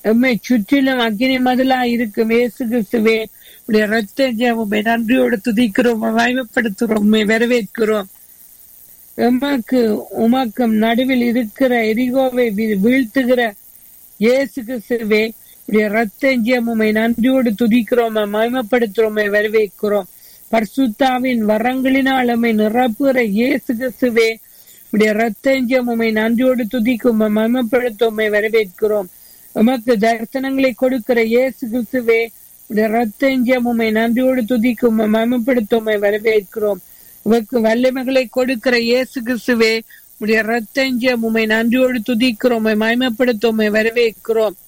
எம்மை சுற்றிலும் அக்னி மதிலா இருக்கும் இயேசு கிறிஸ்துவே உடைய ரத்த உண்மை நன்றியோடு துதிக்கிறோம் மகிமைப்படுத்துறோம் உம்மை வரவேற்கிறோம் எமக்கு உமக்கும் நடுவில் இருக்கிற எரிகோவை வீ- வீழ்த்துகிற இயேசு கிறிஸ்துவே உடைய ரத்தஞ்சியம் உம்மை நன்றியோடு துதிக்கிறோம் மகிமைப்படுத்துறோம் வரவேற்கிறோம் பரிசுத்தாவின் வரங்களினால் உம்மை நிரப்புகிற இயேசு கிறிஸ்துவே உடைய ரத்தஞ்சியம் உம்மை நன்றியோடு துதிக்கும் மகிமைப்படுத்தும் வரவேற்கிறோம் உமக்கு தரிசனங்களை கொடுக்கிற இயேசு கிறிஸ்துவே உடைய ரத்தஞ்சியம் உம்மை நன்றியோடு துதிக்கும் மகிமைப்படுத்தும் வரவேற்கிறோம் உமக்கு வல்லமைகளை கொடுக்கிற இயேசு கிறிஸ்துவே உடைய ரத்தஞ்சியம் உம்மை நன்றியோடு துதிக்கிறோம் மகிமைப்படுத்தும் வரவேற்கிறோம்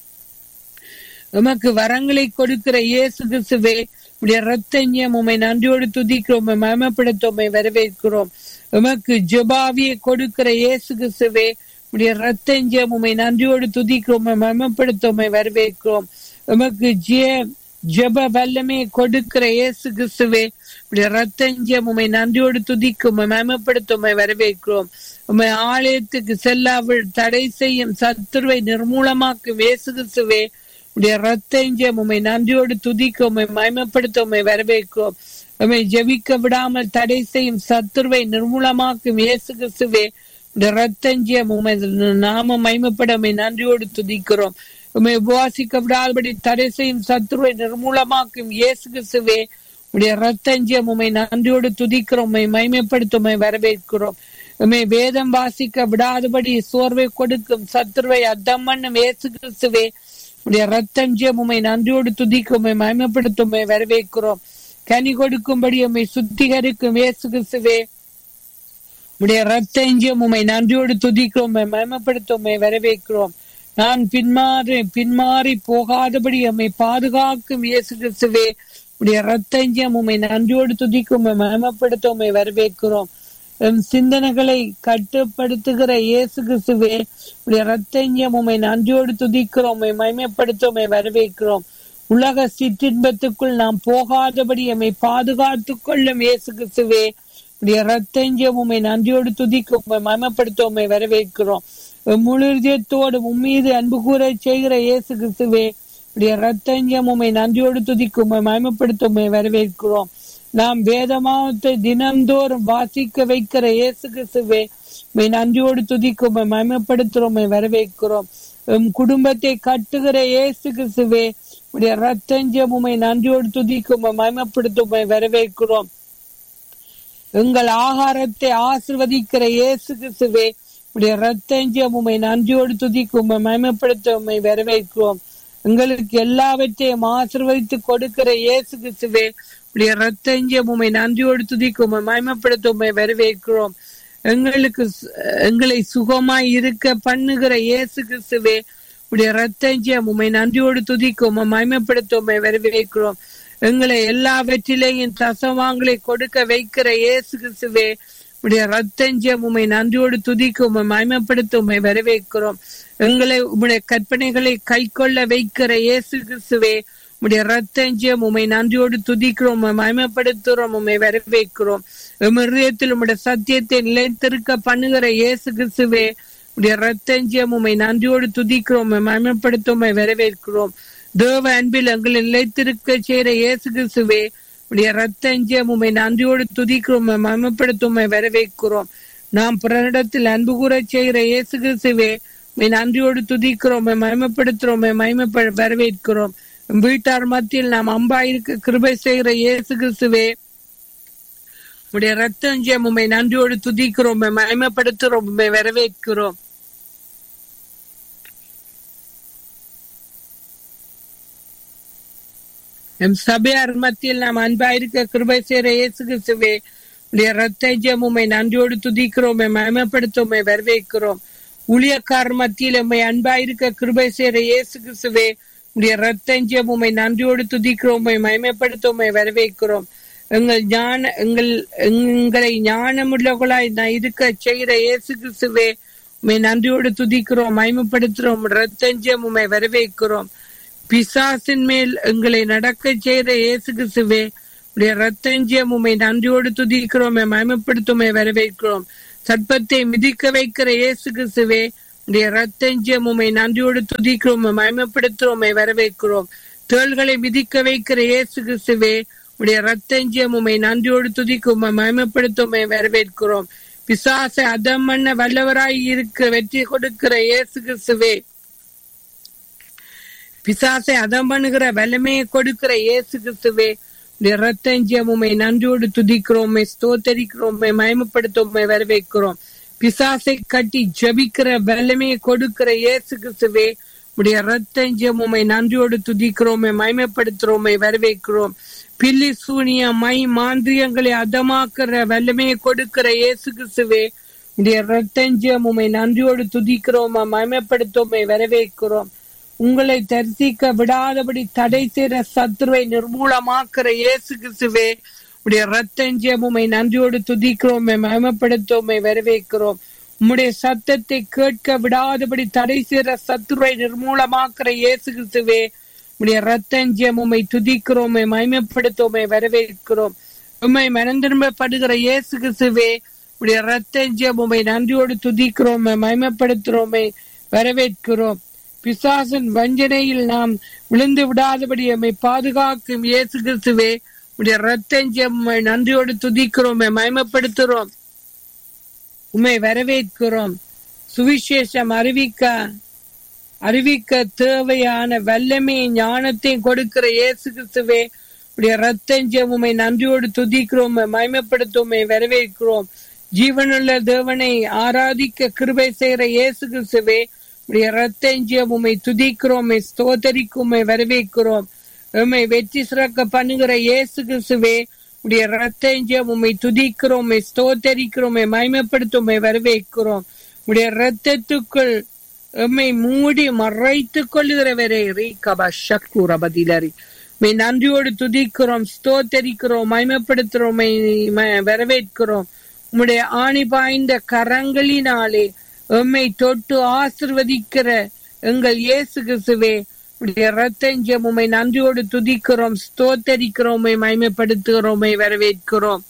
உமக்கு வரங்களை கொடுக்கிற இயேசு கிறிஸ்துவே உடைய ரத்தஞ்சியம் உம்மை நன்றியோடு துதிக்கிறோம் மகிமைப்படுத்தும் வரவேற்கிறோம் உமக்கு ஜபாவியை கொடுக்கிற இயேசு கிறிஸ்துவே உடைய ரத்தஞ்சியம் உம்மை நன்றியோடு துதிக்கிறோம் மகிமைப்படுத்தும் வரவேற்கிறோம் உமக்கு ஜெய ஜப வல்லமையை கொடுக்கிற இயேசு கிறிஸ்துவே உடைய ரத்தஞ்சியம் உம்மை நன்றியோடு துதிக்கும் மகிமைப்படுத்தும் வரவேற்கிறோம் உம்மை ஆலயத்துக்கு செல்லாமல் தடை செய்யும் சத்துருவை நிர்மூலமாக்கும் இயேசு கிறிஸ்துவே உடைய ரத்தஞ்சியம் உம்மை நன்றியோடு துதிக்க உம்மை மயமப்படுத்த உம்மை வரவேற்கிறோம் உம்மை ஜெபிக்க விடாமல் தடை செய்யும் சத்துருவை நிர்மூலமாக்கும் இயேசு கிறிஸ்துவே உடைய ரத்தஞ்சியம் உம்மை நாம மயமப்பட உம்மை நன்றியோடு துதிக்கிறோம் உம்மை உபவாசிக்க விடாதபடி தடை செய்யும் சத்துருவை நிர்மூலமாக்கும் இயேசு கிறிஸ்துவே உடைய ரத்தஞ்சியம் உம்மை நன்றியோடு துதிக்கிறோம் உம்மை மகிமைப்படுத்த உம்மை வரவேற்கிறோம் உம்மை வேதம் வாசிக்க விடாதபடி சோர்வை கொடுக்கும் சத்துருவை அத்தம் பண்ணும் இயேசு கிறிஸ்துவே உடைய ரத்தஞ்சியம் உம்மை நன்றியோடு துதிக்கும் உம்மை மகிமைப்படுத்தும் உம்மை வரவேற்கிறோம் கனி கொடுக்கும்படி உம்மை சுத்திகரிக்கும் இயேசு கிறிஸ்துவே உடைய ரத்தஞ்சியம் உம்மை நன்றியோடு துதிக்கிறோம் உம்மை மகிமைப்படுத்தும் உம்மை வரவேற்கிறோம் நான் பின்மாறி பின்மாறி போகாதபடி உம்மை பாதுகாக்கும் இயேசு கிறிஸ்துவே உடைய ரத்தஞ்சியம் உம்மை நன்றியோடு துதிக்கும் உம்மை மகிமைப்படுத்த உம்மை வரவேற்கிறோம் எம் சிந்தனைகளை கட்டுப்படுத்துகிற இயேசு கிறிஸ்துவே உடைய ரத்தஞ்சியம் உம்மை நன்றியோடு துதிக்கிறோம் உம்மை மகிமைப்படுத்த உம்மை வரவேற்கிறோம் உலக சிற்றின்பத்துக்குள் நாம் போகாதபடி எம்மை பாதுகாத்துக் கொள்ளும் இயேசு கிறிஸ்துவே உடைய ரத்தஞ்சியம் உம்மை நன்றியோடு துதிக்கும் உம்மை மகிமைப்படுத்த உம்மை வரவேற்கிறோம் எம் முழு இதயத்தோடு உம்மீது அன்பு கூற செய்கிற இயேசு கிறிஸ்துவே உடைய ரத்தஞ்சியம் உம்மை நன்றியோடு துதிக்கும் உம்மை மகிமைப்படுத்த உம்மை வரவேற்கிறோம் நாம் வேதமாவத்தை தினந்தோறும் வாசிக்க வைக்கிற இயேசு கிறிஸ்துவே உம்மை நன்றியோடு துதிக்கும் உம்மை மகிமைப்படுத்துறோம் உம்மை வரவேற்கிறோம் எம் குடும்பத்தை கட்டுகிற இயேசு கிறிஸ்துவே உடைய ரத்தஞ்சம் உம்மை நன்றியோடு துதிக்கும் உம்மை மகிமைப்படுத்தும் உம்மை வரவேற்கிறோம் எங்கள் ஆகாரத்தை ஆசிர்வதிக்கிற இயேசு கிறிஸ்துவே உடைய ரத்தஞ்சம் உம்மை நன்றியோடு துதிக்கும் உம்மை மகிமைப்படுத்த உம்மை வரவேற்கிறோம் எங்களுக்கு எல்லாவற்றையும் ஆசிர்வதித்து கொடுக்கிற இயேசு கிறிஸ்துவே உடைய ரத்தஞ்சம் உம்மை நன்றியோடு துதிக்கும் உம்மை மகிமைப்படுத்த உம்மை வரவேற்கிறோம் எங்களுக்கு சு- எங்களை சுகமாய் இருக்க பண்ணுகிற இயேசு கிறிஸ்துவே உடைய ரத்தஞ்சம் உம்மை நன்றியோடு துதிக்கும் உம்மை மகிமைப்படுத்த உம்மை வரவேற்கிறோம் எங்களை எல்லாவற்றிலேயும் தசவாங்களை கொடுக்க வைக்கிற இயேசு கிறிஸ்துவே உடைய ரத்தஞ்சம் உம்மை நன்றியோடு துதிக்கும் உம்மை மகிமைப்படுத்த உம்மை வரவேற்கிறோம் எங்களை உம்முடைய கற்பனைகளை கைக்கொள்ள வைக்கிற இயேசு கிறிஸ்துவே உம்முடைய ரத்தஞ்சம் உம்மை நன்றியோடு துதிக்கிறோம் உம்மை மகிமைப்படுத்துகிறோம் உம்மை வரவேற்கிறோம் எம் இருதயத்தில் உம்முடைய சத்தியத்தை நிலைத்திருக்க பண்ணுகிற இயேசு கிறிஸ்துவே உடைய ரத்தஞ்சம் உம்மை நன்றியோடு துதிக்கிறோம் உம்மை மகிமைப்படுத்த உம்மை வரவேற்கிறோம் தேவ அன்பில் எங்களை நிலைத்திருக்க செய்கிற இயேசு கிறிஸ்துவே உடைய ரத்தஞ்சம் உம்மை நன்றியோடு துதிக்கிறோம் உம்மை மகிமைப்படுத்த உம்மை வரவேற்கிறோம் நாம் பிறனிடத்தில் அன்பு கூறச் செய்கிற இயேசு கிறிஸ்துவே உம்மை நன்றியோடு துதிக்கிறோம் உம்மை மகிமைப்படுத்துறோம் உம்மை மகிமைப்ப வரவேற்கிறோம் உம் வீட்டார் மத்தியில் நாம் அம்பாயிருக்க கிருபை செய்கிற இயேசு கிறிஸ்துவே உடைய ரத்தஞ்சம் உம்மை நன்றியோடு துதிக்கிறோம் உம்மை மகிமைப்படுத்துறோம் உம்மை வரவேற்கிறோம் எம் சபையார் மத்தியில் நாம் அன்பாயிருக்க கிருபை செய்கிற இயேசு கிறிஸ்துவே உடைய ரத்தஞ்சம் உம்மை நன்றியோடு துதிக்கிறோம் உம்மை மகிமைப்படுத்த உம்மை வரவேற்கிறோம் ஊழியக்காரர் மத்தியில் உம்மை அன்பாயிருக்க கிருபை செய்கிற இயேசு கிறிஸ்துவே உடைய ரத்தஞ்சம் உம்மை நன்றியோடு துதிக்கிறோம் உம்மை மகிமைப்படுத்த உம்மை வரவேற்கிறோம் எங்கள் ஞான எங்கள் எங்களை ஞானமுள்ளவர்களாய் நான் இருக்க செய்கிற இயேசு கிறிஸ்துவே உம்மை நன்றியோடு துதிக்கிறோம் மகிமைப்படுத்துறோம் ரத்தஞ்சம் உம்மை வரவேற்கிறோம் பிசாசின் மேல் எங்களை நடக்க செய்கிற இயேசு கிறிஸ்துவே உடைய ரத்தஞ்சியம் உம்மை நன்றியோடு துதிக்கிறோம் மயமப்படுத்துமை வரவேற்கிறோம் சர்ப்பத்தை மிதிக்க வைக்கிற இயேசு கிறிஸ்துவே உடைய ரத்தஞ்சம் உமை நன்றியோடு துதிக்கிறோம் மயமப்படுத்துறோமை வரவேற்கிறோம் தேள்களை மிதிக்க வைக்கிற இயேசு கிறிஸ்துவே உடைய ரத்தஞ்சம் உமை நன்றியோடு துதிக்கும் மயமப்படுத்துவோமை வரவேற்கிறோம் பிசாசை அதம் பண்ண வல்லவராய் இருக்க வெற்றி கொடுக்கிற இயேசு கிறிஸ்துவே பிசாசை அதம் பண்ணுகிற வல்லமையை கொடுக்கிற இயேசு கிறிஸ்துவே ரத்தஞ்சியம் உமை நன்றியோடு துதிக்கிறோமே ஸ்தோத்தரிக்கிறோமே மயமப்படுத்தோமே வரவேற்கிறோம் பிசாசை கட்டி ஜபிக்கிற வல்லமையை கொடுக்கிற இயேசு கிறிஸ்துவே உடைய ரத்தஞ்சியம் உமை நன்றியோடு துதிக்கிறோமே மயமப்படுத்துறோமே வரவேற்கிறோம் பில்லி சூனிய மை மாந்திரியங்களை அதமாக்குற வல்லமையை கொடுக்கிற இயேசு கிறிஸ்துவே உடைய ரத்தஞ்சியம் உமை நன்றியோடு துதிக்கிறோமா மயமப்படுத்தோமே வரவேற்கிறோம் உங்களை தரிசிக்க விடாதபடி தடை செய்கிற சத்துருவை நிர்மூலமாக்குற இயேசு கிறிஸ்துவே உடைய ரத்தஞ்சியம் உமை நன்றியோடு துதிக்கிறோமே மயமப்படுத்தோமே வரவேற்கிறோம் உம்முடைய சத்தத்தை கேட்க விடாதபடி தடை செய்கிற சத்துருவை நிர்மூலமாக்குற இயேசு கிறிஸ்துவே உடைய ரத்தஞ்சியம் உமை துதிக்கிறோமே மயமப்படுத்தோமே வரவேற்கிறோம் உண்மை மனம் திரும்பப்படுகிற இயேசு கிறிஸ்துவே உடைய ரத்தஞ்சியம் உமை நன்றியோடு துதிக்கிறோமே மயமப்படுத்துறோமே வரவேற்கிறோம் பிசாசன் வஞ்சனையில் நாம் விழுந்து விடாதபடி நம்மை பாதுகாக்கும் இயேசு கிறிஸ்துவே உடைய ரத்தஞ்சம் நன்றியோடு துதிக்கிறோம் மயமப்படுத்துறோம் உண்மை வரவேற்கிறோம் சுவிசேஷம் அறிவிக்க அறிவிக்க தேவையான வல்லமை ஞானத்தையும் கொடுக்கிற இயேசு கிறிஸ்துவே உடைய ரத்தஞ்சம் உண்மை நன்றியோடு துதிக்கிறோம் மயமப்படுத்துவோமே வரவேற்கிறோம் ஜீவனுள்ள தேவனை ஆராதிக்க கிருபை செய்கிற இயேசு கிறிஸ்துவே உடைய ரத்தஞ்சியம் உண்மை துதிக்கிறோம் ஸ்தோத்தரிக்கும் வரவேற்கிறோம் உண்மை வெற்றி சிறக்க பண்ணுகிற இயேசு கிறிஸ்துவே உடைய ரத்தஞ்சியம் உண்மை துதிக்கிறோம் ஸ்தோத்தரிக்கிறோம் மயமப்படுத்தும் வரவேற்கிறோம் உடைய ரத்தத்துக்குள் எம்மை மூடி மறைத்துக் கொள்ளுகிறவரே ரீகபா சக்கூர பதிலரி மை நன்றியோடு துதிக்கிறோம் ஸ்தோத்தரிக்கிறோம் மயமப்படுத்துறோம் வரவேற்கிறோம் உம்முடைய ஆணி பாய்ந்த கரங்களினாலே எம்மை தொட்டு ஆசிர்வதிக்கிற எங்கள் இயேசு கிறிஸ்துவே உடைய ரத்தஞ்சம் உண்மை நன்றியோடு துதிக்கிறோம் ஸ்தோத்தரிக்கிறோமை மயமைப்படுத்துகிறோமை வரவேற்கிறோம்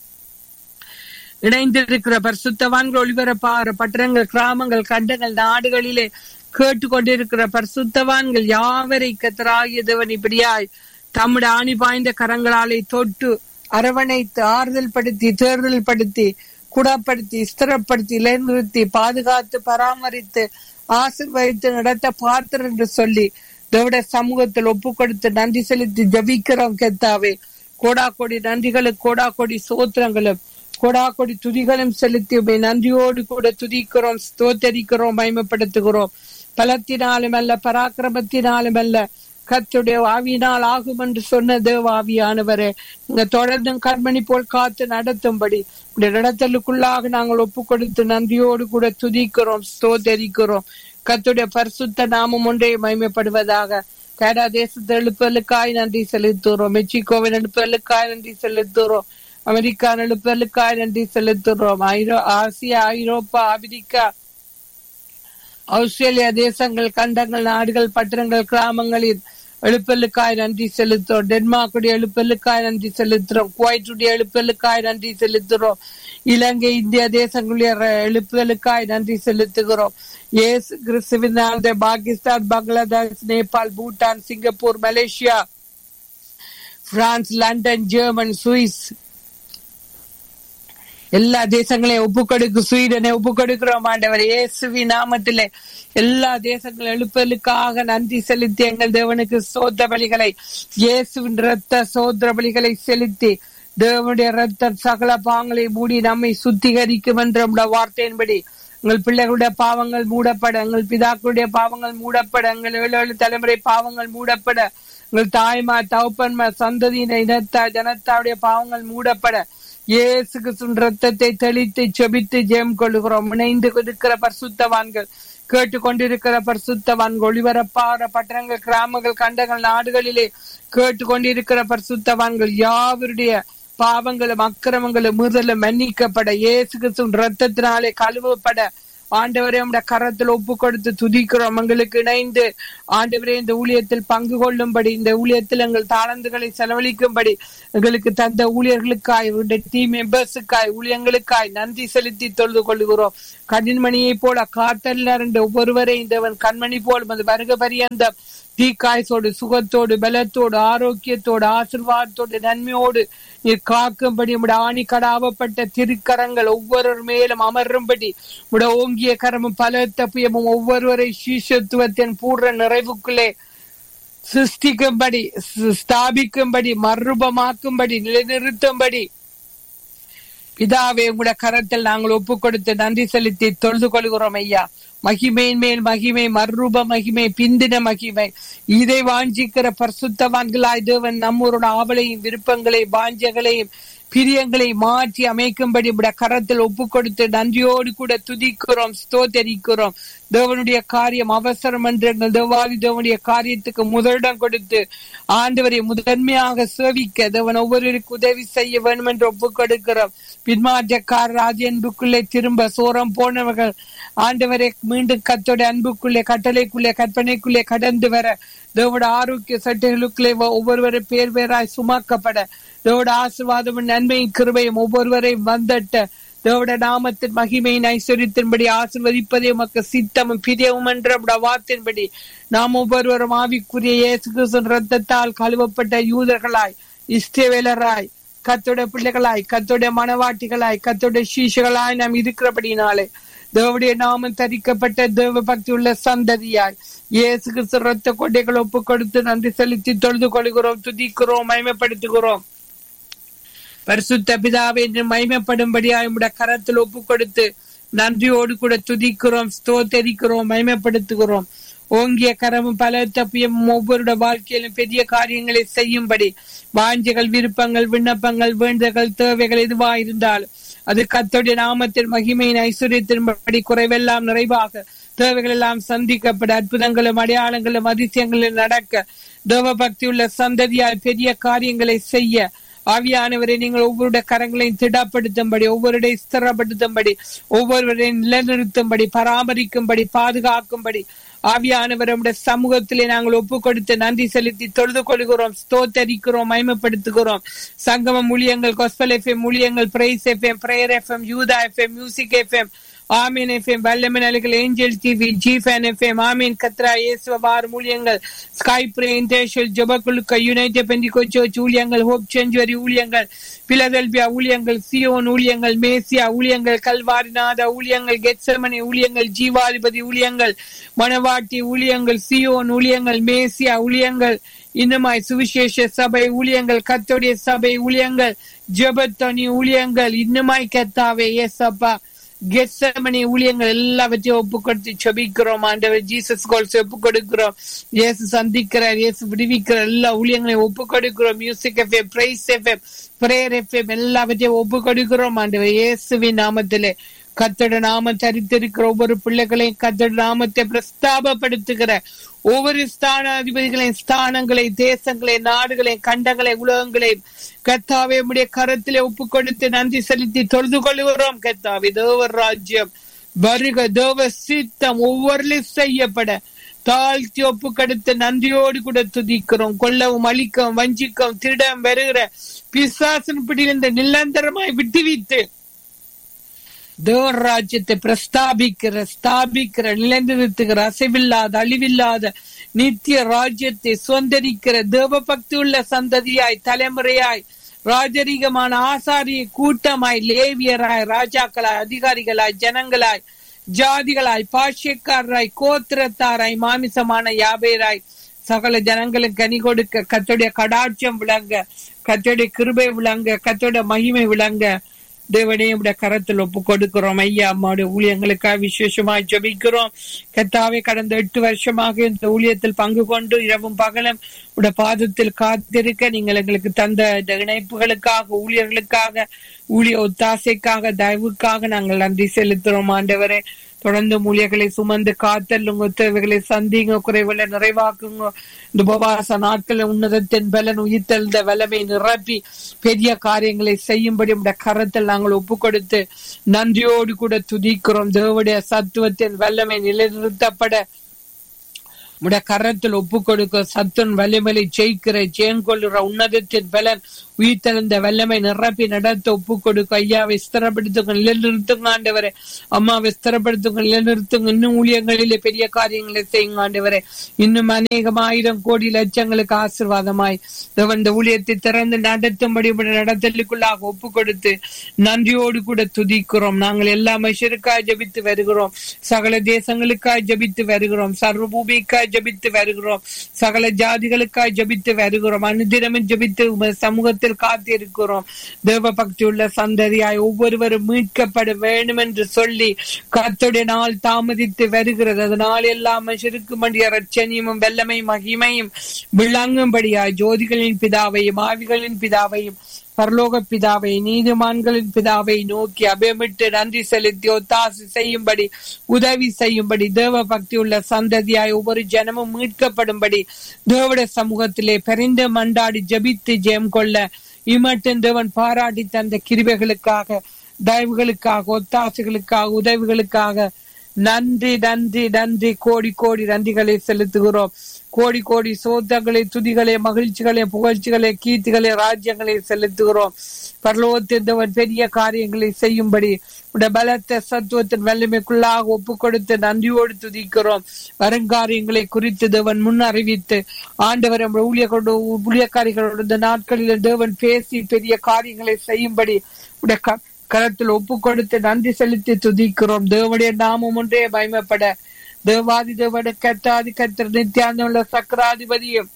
இணைந்திருக்கிற பரிசுத்தவான்கள் ஒளிபரப்பாகிற பட்டணங்கள் கிராமங்கள் கண்டங்கள் நாடுகளிலே கேட்டுக்கொண்டிருக்கிற பரிசுத்தவான்கள் யாவரை கத்தராகியதவன் இப்படியாய் தம்முடைய ஆணி பாய்ந்த கரங்களாலே தொட்டு அரவணைத்து ஆறுதல் படுத்தி தேர்தல் படுத்தி குடப்படுத்தி ஸ்திரப்படுத்தி இலைநிறுத்தி பாதுகாத்து பராமரித்து ஆசிர்வதித்து நடத்த பார்த்தர் என்று சொல்லி தேவட சமூகத்தில் ஒப்பு கொடுத்து நன்றி செலுத்தி ஜபிக்கிறோம் கெத்தாவே கோடா கோடி நன்றிகளும் கோடா கோடி சோத்திரங்களும் கோடா கோடி துதிகளும் செலுத்தி உண்மை நன்றியோடு கூட துதிக்கிறோம் ஸ்தோத்தரிக்கிறோம் மயமப்படுத்துகிறோம் பலத்தினாலும் அல்ல பராக்கிரமத்தினாலும் அல்ல கத்துடைய ஆவியினால் ஆகும் என்று சொன்ன தேவ ஆவியானவரே இங்க தொடர்ந்தும் கண்மணி போல் காத்து நடத்தும்படி இந்த நடத்தலுக்குள்ளாக நாங்கள் ஒப்பு கொடுத்து நன்றியோடு கூட துதிக்கிறோம் ஸ்தோதரிக்கிறோம் கத்துடைய பரிசுத்த நாமம் ஒன்றே மயமைப்படுவதாக கேடா தேசத்து எழுப்பலுக்காய் நன்றி செலுத்துகிறோம் மெக்சிகோவின் எழுப்பலுக்காய் நன்றி செலுத்துகிறோம் அமெரிக்கா எழுப்பலுக்காய் நன்றி செலுத்துகிறோம் ஐரோ ஆசியா ஐரோப்பா ஆப்பிரிக்கா ஆஸ்திரேலியா தேசங்கள் கண்டங்கள் நாடுகள் பட்டணங்கள் கிராமங்களில் எழுப்பலுக்காய் நன்றி செலுத்துறோம் டென்மார்க்குடைய எழுப்பலுக்காய் நன்றி செலுத்துறோம் குவைட்டுடைய எழுப்பலுக்காய் நன்றி செலுத்துறோம் இலங்கை இந்திய தேசங்களுடைய எழுப்புதலுக்காய் நன்றி செலுத்துகிறோம் ஏசு கிறிஸ்துவினால் Pakistan Bangladesh Nepal Bhutan Singapore Malaysia France London German Swiss எல்லா தேசங்களையும் ஒப்பு கொடுக்கு ஸ்வீடனை ஒப்பு கொடுக்கிறோம் ஆண்டவர் இயேசுவி நாமத்திலே எல்லா தேசங்கள் எழுப்பலுக்காக நன்றி செலுத்தி எங்கள் தேவனுக்கு சோத்திர பலிகளை இயேசுவின் ரத்த சோத்திர பலிகளை செலுத்தி தேவனுடைய ரத்தம் சகல பாங்களை மூடி நம்மை சுத்திகரிக்கும் என்ற வார்த்தையின்படி எங்கள் பிள்ளைகளுடைய பாவங்கள் மூடப்பட எங்கள் பிதாக்களுடைய பாவங்கள் மூடப்பட எங்கள் ஏழு ஏழு தலைமுறை பாவங்கள் மூடப்பட எங்கள் தாய்மா தவப்பன்மா சந்ததியின இனத்தா ஜனத்தாவுடைய பாவங்கள் மூடப்பட இயேசு கிறிஸ்துவின் ரத்தத்தை தெளித்து செபித்து ஜெயம் கொள்கிறோம் இணைந்து இருக்கிற பரிசுத்தவான்கள் கேட்டுக்கொண்டிருக்கிற பரிசுத்தவான்கள் ஒளிபரப்பாகிற பட்டணங்கள் கிராமங்கள் கண்டங்கள் நாடுகளிலே கேட்டுக்கொண்டிருக்கிற பரிசுத்தவான்கள் யாவருடைய பாவங்களும் அக்கிரமங்களும் முறுதலும் மன்னிக்கப்பட இயேசு கிறிஸ்துவின் ரத்தத்தினாலே கழுவப்பட ஆண்டவரே உடைய கரத்தில் ஒப்பு கொடுத்து துதிக்கிறோம் எங்களுக்கு இணைந்து ஆண்டவரே இந்த ஊழியத்தில் பங்கு கொள்ளும்படி இந்த ஊழியத்தில் எங்கள் தாளந்துகளை செலவழிக்கும்படி எங்களுக்கு தந்த ஊழியர்களுக்காய் டீம் மெம்பர்ஸுக்காய் ஊழியங்களுக்காய் நன்றி செலுத்தி தொழுது கொள்கிறோம் கண்ணின்மணியை போல காத்தல்ல ரெண்டு ஒவ்வொருவரை இந்தவன் கண்மணி போல் அது வருக பரியந்த தீக்காய்ச்சோடு சுகத்தோடு பலத்தோடு ஆரோக்கியத்தோடு ஆசிர்வாதத்தோடு நன்மையோடு நீர் காக்கும்படி உடைய ஆணி கடாவப்பட்ட திருக்கரங்கள் ஒவ்வொரு மேலும் அமரும்படி உடைய ஓங்கிய கரமும் பலத்த புயமும் ஒவ்வொருவரை சீஷத்துவத்தின் பூர்ண நிறைவுக்குள்ளே சிருஷ்டிக்கும்படி ஸ்தாபிக்கும்படி மறுரூபமாக்கும்படி நிலைநிறுத்தும்படி பிதாவே உங்களோட கரத்தில் நாங்கள் ஒப்பு கொடுத்து நன்றி செலுத்தி தொழுது கொள்கிறோம் ஐயா மகிமையின் மேல் மகிமை மறுரூப மகிமை பிந்தின மகிமை இதை வாஞ்சிக்கிற பரிசுத்தவான்களாய் தேவன் நம்மளோட ஆவலையும் விருப்பங்களையும் வாஞ்சங்களையும் பிரியங்களை மாற்றி அமைக்கும்படி உடைய கரத்தில் ஒப்பு கொடுத்து நன்றியோடு கூட துதிக்கிறோம் ஸ்தோத்தரிக்கிறோம் தேவனுடைய காரியம் அவசரம் என்று எங்கள் தேவாதி தேவனுடைய காரியத்துக்கு முதலிடம் கொடுத்து ஆண்டவரை முதன்மையாக சேவிக்க தேவன் ஒவ்வொருவருக்கு உதவி செய்ய வேண்டும் என்று ஒப்பு கொடுக்கிறோம் பின்மாற்றக்கார ராஜன்புக்குள்ளே திரும்ப சோரம் போனவர்கள் ஆண்டவரை மீண்டும் கத்தோட அன்புக்குள்ளே கட்டளைக்குள்ளே கற்பனைக்குள்ளே கடந்து வர தேவோட ஆரோக்கிய சட்டைகளுக்குள்ளே ஒவ்வொருவரும் பேர் பேராய் சுமக்கப்பட தேவோட ஆசிர்வாதமும் நன்மையும் கிருபையும் ஒவ்வொருவரையும் வந்தட்ட தேவோட நாமத்தின் மகிமையின் ஐஸ்வர்யத்தின்படி ஆசிர்வதிப்பதே உமக்கு சித்தமும் பிரியவும் என்ற வார்த்தையின்படி நாம் ஒவ்வொருவரும் ஆவிக்குரிய இயேசு கிறிஸ்துவின் ரத்தத்தால் கழுவப்பட்ட யூதர்களாய் இஷ்டவேலராய் கத்தோட பிள்ளைகளாய் கத்தோட மனவாட்டிகளாய் கத்தோட சீஷகளாய் நாம் இருக்கிறபடினாலே தேவடைய நாமம் தரிக்கப்பட்ட தேவ பக்தி உள்ள சந்ததியாய் இயேசு கிறிஸ்து ரத்த கொடைகள் ஒப்பு கொடுத்து நன்றி செலுத்தி தொழுது கொள்கிறோம் துதிக்கிறோம் மயமப்படுத்துகிறோம் பரிசுத்த பிதாவை என்று மயமப்படும்படியாய் உடைய கரத்தில் ஒப்பு கொடுத்து நன்றியோடு கூட துதிக்கிறோம் ஸ்தோத்தரிக்கிறோம் மயமப்படுத்துகிறோம் ஓங்கிய கரமும் பல தப்பியமும் ஒவ்வொருட வாழ்க்கையிலும் பெரிய காரியங்களை செய்யும்படி வாஞ்சைகள் விருப்பங்கள் விண்ணப்பங்கள் வேண்டுதல்கள் தேவைகள் எதுவா இருந்தாலும் அது கத்தோடைய நாமத்தின் மகிமையின் ஐஸ்வர்யத்தின்படி குறைவெல்லாம் நிறைவாக தேவைகள் எல்லாம் சந்திக்கப்பட அற்புதங்களும் அடையாளங்களும் அதிசயங்களும் நடக்க தேவ பக்தி உள்ள சந்ததியால் பெரிய காரியங்களை செய்ய ஆவியானவரை நீங்கள் ஒவ்வொருடைய கரங்களையும் திடப்படுத்தும்படி ஒவ்வொருடைய ஸ்திரப்படுத்தும்படி ஒவ்வொருவரையும் நிலைநிறுத்தும்படி பராமரிக்கும்படி பாதுகாக்கும்படி ஆவியானவர் நம்முடைய சமூகத்திலே நாங்கள் ஒப்பு கொடுத்து நன்றி செலுத்தி தொழுது கொள்கிறோம் ஸ்தோத்தரிக்கிறோம் மயமப்படுத்துகிறோம் சங்கமம் ஊழியங்கள் கொஸ்பல் எஃப்எம் ஊழியங்கள் பிரைஸ் எஃப்எம் பிரேயர் எஃப்எம் யூதா எஃப்எம் மியூசிக் எஃப்எம் ஆமீன் எஃப்எம் வல்லமன் அலைகள் angel TV G fan FM ஆமீன் கத்ரா இயேசுவார் ஊழியங்கள் ஸ்கை பிரே இன்டர்நேஷனல் ஜபக்குழுக்க யுனைடெட் பெண்டிகோ சர்ச் ஊழியங்கள் ஹோப் செஞ்சுவரி ஊழியங்கள் பிலதெல்பியா ஊழியங்கள் சியோன் ஊழியங்கள் மேசியா ஊழியங்கள் கல்வாரிநாத ஊழியங்கள் கெட்சமனி ஊழியங்கள் ஜீவாதிபதி ஊழியங்கள் மணவாட்டி ஊழியங்கள் சியோன் ஊழியங்கள் மேசியா ஊழியங்கள் இன்னுமாய் சுவிசேஷ சபை ஊழியங்கள் கத்தோடைய சபை ஊழியங்கள் ஜபத்தனி ஊழியங்கள் இன்னுமாய் கத்தாவே எஸ் அப்பா கெட்சமனி ஊழியங்கள் எல்லாவற்றையும் ஒப்பு கொடுத்து செபிக்கிறோம் ஆண்டவர் ஜீசஸ் கோல்ஸ் ஒப்பு கொடுக்கிறோம் இயேசு சந்திக்கிறார் இயேசு விடுவிக்கிற எல்லா ஊழியங்களையும் ஒப்பு கொடுக்கிறோம் music FM praise FM prayer FM எல்லாவற்றையும் ஒப்பு கொடுக்கிறோம் ஆண்டவர் இயேசுவின் நாமத்திலே கத்தோட நாமம் தரித்திருக்கிற ஒவ்வொரு பிள்ளைகளையும் கத்தோட நாமத்தை பிரஸ்தாபப்படுத்துகிற ஒவ்வொரு ஸ்தானாதிபதிகளின் ஸ்தானங்களை தேசங்களை நாடுகளை கண்டங்களை உலகங்களையும் கத்தாவே உடைய கரத்திலே ஒப்பு கொடுத்து நன்றி செலுத்தி தொழுது கொள்கிறோம் கத்தாவே தேவர் ராஜ்யம் வருக தேவ சித்தம் ஒவ்வொரு செய்யப்பட தாழ்த்தி ஒப்பு கொடுத்து நன்றியோடு கூட துதிக்கிறோம் கொல்லவும் அழிக்கவும் வஞ்சிக்கவும் திருடம் வருகிற பிசாசன் பிடியிலிருந்து நிலந்தரமாய் விட்டுவித்து தேவர் ராஜ்யத்தை பிரஸ்தாபிக்கிற ஸ்தாபிக்கிற நிலைநிறுத்துகிற அசைவில்லாத அழிவில்லாத நித்திய ராஜ்யத்தை சுதந்திரிக்கிற தேவ பக்தி உள்ள சந்ததியாய் தலைமுறையாய் ராஜரீகமான ஆசாரிய கூட்டமாய் லேவியராய் ராஜாக்களாய் அதிகாரிகளாய் ஜனங்களாய் ஜாதிகளாய் பாஷ்யக்காரராய் கோத்திரத்தாராய் மாமிசமான யாபேராய் சகல ஜனங்களுக்கு கனி கொடுக்க கத்தோடைய கடாட்சியம் விளங்க கத்தோடைய கிருபை விளங்க கத்தோட மகிமை விளங்க தேவனையும் கரத்தில் ஒப்பு கொடுக்கிறோம் ஐயா அம்மாவுடைய ஊழியங்களுக்காக விசேஷமாய் ஜபிக்கிறோம் கத்தாவே கடந்த எட்டு வருஷமாக இந்த ஊழியத்தில் பங்கு கொண்டு இரவும் பகலும் உடைய பாதத்தில் காத்திருக்க நீங்கள் எங்களுக்கு தந்த இந்த இணைப்புகளுக்காக ஊழியர்களுக்காக ஊழிய ஒத்தாசைக்காக தயவுக்காக நாங்கள் நன்றி செலுத்துறோம் ஆண்டவரே தொடர்ந்து மூலியர்களை சுமந்து காத்தல்லுங்க தேவைகளை சந்திங்க குறைவுகளை நிறைவாக்குங்க இந்த உபவாச நாட்கள் உன்னதத்தின் பலன் உயிர்த்தெழுந்த வல்லமை நிரப்பி பெரிய காரியங்களை செய்யும்படி உடைய கரத்தில் நாங்கள் ஒப்பு கொடுத்து நன்றியோடு கூட துதிக்கிறோம் தேவடைய சத்துவத்தின் வல்லமை நிலைநிறுத்தப்பட உடைய கரத்தில் ஒப்பு கொடுக்க சத்துன் வலிமலை ஜெயிக்கிற ஜெயம் கொள்ளுற உன்னதத்தின் பலன் உயிர்த்தெழுந்த வல்லமை நிரப்பி நடத்த ஒப்பு கொடுக்க ஐயா விஸ்தரப்படுத்துங்க நிலைநிறுத்துங்க ஆண்டவரே அம்மா விஸ்தரப்படுத்துங்க நிலைநிறுத்துங்க இன்னும் ஊழியங்களிலே பெரிய காரியங்களை செய்யுங்க ஆண்டவரே இன்னும் அநேகம் ஆயிரம் கோடி லட்சங்களுக்கு ஆசிர்வாதமாய் இந்த ஊழியத்தை திறந்து நடத்தும்படி நடத்தலுக்குள்ளாக ஒப்பு கொடுத்து நன்றியோடு கூட துதிக்கிறோம் நாங்கள் எல்லா மனுஷருக்காய் ஜபித்து வருகிறோம் சகல தேசங்களுக்காய் ஜபித்து வருகிறோம் சர்வ பூமிக்காய் ஜபித்து வருகிறோம் சகல ஜாதிகளுக்காய் ஜபித்து வருகிறோம் அனுதினமும் ஜபித்து சமூகத்தில் காத்திருக்கிறோம் தேவ பக்தி உள்ள சந்ததியாய் ஒவ்வொருவரும் மீட்கப்பட வேண்டும் என்று சொல்லி கத்துடைய நாள் தாமதித்து வருகிறது அதனால் எல்லா மனுஷருக்கும் வேண்டிய ரட்சணியமும் வெள்ளமை மகிமையும் விளங்கும்படியாய் ஜோதிகளின் பிதாவையும் ஆவிகளின் பிதாவையும் பரலோக பிதாவை நீதிமான்களின் பிதாவை நோக்கி அபயமிட்டு நன்றி செலுத்தி ஒத்தாசு செய்யும்படி உதவி செய்யும்படி தேவ பக்தி உள்ள சந்ததியாய் ஒவ்வொரு ஜனமும் மீட்கப்படும்படி தேவட சமூகத்திலே பெரிந்த மண்டாடி ஜபித்து ஜெயம் கொள்ள இமட்டன் தேவன் பாராட்டி தந்த கிருபைகளுக்காக தயவுகளுக்காக ஒத்தாசைகளுக்காக உதவிகளுக்காக நன்றி நன்றி நன்றி கோடி கோடி நன்றிகளை செலுத்துகிறோம் கோடி கோடி சோதங்களை துதிகளை மகிழ்ச்சிகளை புகழ்ச்சிகளை கீர்த்திகளை ராஜ்யங்களை செலுத்துகிறோம் பரலோகத்தின் பெரிய காரியங்களை செய்யும்படி உடைய பலத்த சத்துவத்தின் வல்லமைக்குள்ளாக ஒப்பு கொடுத்து நன்றியோடு துதிக்கிறோம் வருங்காரியங்களை குறித்து தேவன் முன் அறிவித்து ஆண்டவர் ஊழியர்களோடு ஊழியக்காரிகளோடு இந்த நாட்களில் தேவன் பேசி பெரிய காரியங்களை செய்யும்படி உடைய கரத்தில் ஒப்பு கொடுத்து நன்றி செலுத்தி துதிக்கிறோம் தேவனுடைய நாமம் ஒன்றே பயமப்பட தேவாதி தேவட கத்தாதி கத்தர் நித்தியானமுள்ள சக்கராதிபதியும்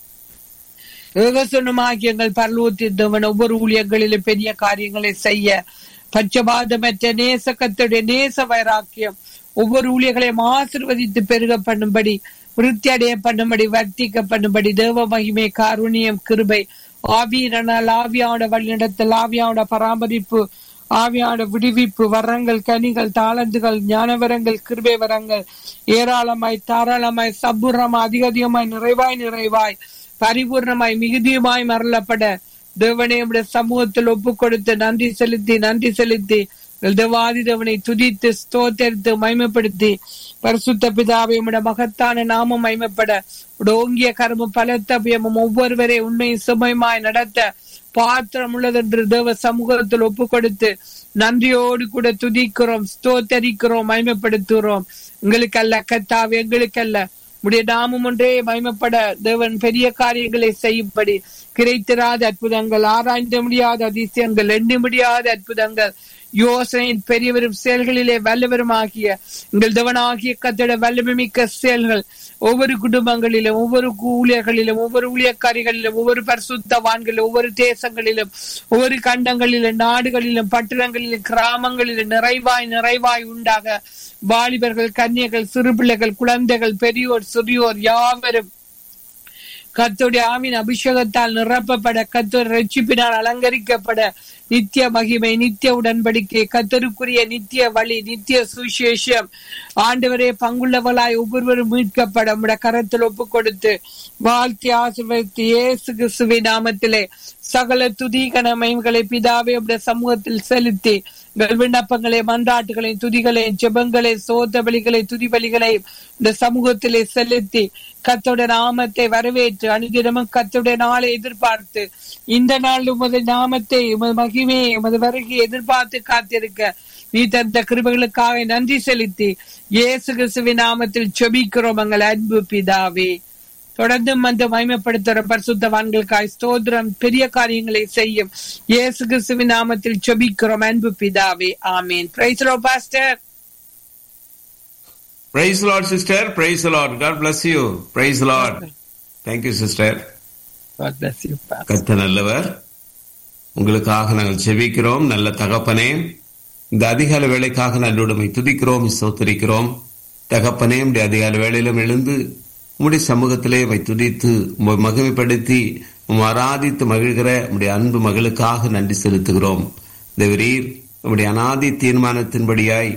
ஏகசனமாகிய எங்கள் பரலூத்தின் தேவன் ஒவ்வொரு ஊழியங்களிலும் பெரிய காரியங்களை செய்ய பஞ்சபாதமற்ற நேச கத்துடைய நேச வைராக்கியம் ஒவ்வொரு ஊழியர்களையும் ஆசிர்வதித்து பெருக பண்ணும்படி விருத்தி அடைய பண்ணும்படி வர்த்திக்க பண்ணும்படி தேவ மகிமை காருணியம் கிருபை ஆவியினால் ஆவியாவோட வழிநடத்தல் ஆவியாவோட பராமரிப்பு ஆவியான விடுவிப்பு வரங்கள் கனிகள் தாளந்துகள் ஞானவரங்கள் கிருபை வரங்கள் ஏராளமாய் தாராளமாய் சபூர்ணமாய் அதிக அதிகமாய் நிறைவாய் நிறைவாய் பரிபூர்ணமாய் மிகுதியுமாய் மரளப்பட தேவனை நம்முடைய சமூகத்தில் ஒப்பு கொடுத்து நன்றி செலுத்தி நன்றி செலுத்தி தேவாதி தேவனை துதித்து ஸ்தோத்தரித்து மைமைப்படுத்தி பரிசுத்த பிதாவை உடைய மகத்தான நாமம் மைமைப்பட ஓங்கிய கருமும் பலத்தபியமும் ஒவ்வொருவரை உண்மையும் சுமயமாய் நடத்த பாத்திரம் உள்ளதென்று தேவ சமூகத்தில் ஒப்பு கொடுத்து நன்றியோடு கூட துதிக்கிறோம் ஸ்தோத்தரிக்கிறோம் மயமப்படுத்துகிறோம் எங்களுக்கு அல்ல கத்தாவே எங்களுக்கு அல்ல உடைய நாமம் ஒன்றே மயமப்பட தேவன் பெரிய காரியங்களை செய்யும்படி கிடைத்திராத அற்புதங்கள் ஆராய்ந்த முடியாத அதிசயங்கள் எண்ணி முடியாத அற்புதங்கள் யோசனையின் பெரியவரும் செயல்களிலே வல்லவரும் ஆகிய எங்கள் தேவனாகிய கத்தோட வல்லமை மிக்க செயல்கள் ஒவ்வொரு குடும்பங்களிலும் ஒவ்வொரு ஊழியர்களிலும் ஒவ்வொரு ஊழியக்காரிகளிலும் ஒவ்வொரு பரிசுத்தவான்களிலும் ஒவ்வொரு தேசங்களிலும் ஒவ்வொரு கண்டங்களிலும் நாடுகளிலும் பட்டணங்களிலும் கிராமங்களிலும் நிறைவாய் நிறைவாய் உண்டாக வாலிபர்கள் கன்னியர்கள் சிறு பிள்ளைகள் குழந்தைகள் பெரியோர் சிறியோர் யாவரும் கத்துடைய ஆவின் அபிஷேகத்தால் நிரப்பப்பட கத்தோர் ரட்சிப்பினால் அலங்கரிக்கப்பட நித்திய மகிமை நித்திய உடன்படிக்கை கத்தருக்குரிய நித்திய வழி நித்திய சுசேஷம் ஆண்டவரே பங்குள்ளவளாய் ஒவ்வொருவரும் மீட்கப்பட உடைய கரத்தில் ஒப்பு கொடுத்து வாழ்த்தி ஆசிர்வதித்து இயேசு கிறிஸ்துவை நாமத்திலே சகல துதி கனமயங்களை பிதாவே உடைய சமூகத்தில் செலுத்தி உங்கள் விண்ணப்பங்களை மன்றாட்டுகளை துதிகளை ஜெபங்களை சோத பலிகளை துதி பலிகளை இந்த சமூகத்திலே செலுத்தி கத்தோட நாமத்தை வரவேற்று அனுதினமும் கத்தோட நாளை எதிர்பார்த்து இந்த நாள் உமது நாமத்தை உமது மகிமையை உமது வருகை எதிர்பார்த்து காத்திருக்க நீ தந்த கிருபைகளுக்காக நன்றி செலுத்தி இயேசு கிறிஸ்துவின் நாமத்தில் செபிக்கிறோம் எங்கள் அன்பு பிதாவே தொடர்ந்தும் வந்து மகிமைப்படுத்துகிற பரிசுத்தவான்களுக்காய் ஸ்தோத்திரம் பெரிய காரியங்களை செய்யும் இயேசு கிறிஸ்துவின் நாமத்தில் செபிக்கிறோம் அன்பு பிதாவே ஆமீன் praise Lord pastor Praise the Lord, sister. Praise the Lord. God bless you. Praise the Lord. Thank you, sister. God bless you, Pastor. கத்த நல்லவர் உங்களுக்காக நாங்கள் செபிக்கிறோம் நல்ல தகப்பனே இந்த அதிகால வேலைக்காக நல்லுடைமை துதிக்கிறோம் சோத்தரிக்கிறோம் தகப்பனே உடைய அதிகால வேலையிலும் எழுந்து உம்முடைய சமூகத்திலே உம்மை துதித்து உம்மை மகிமைப்படுத்தி உம் ஆராதித்து மகிழ்கிற உம்முடைய அன்பு மகளுக்காக நன்றி செலுத்துகிறோம் தேவரீர் உம்முடைய அனாதி தீர்மானத்தின்படியாய்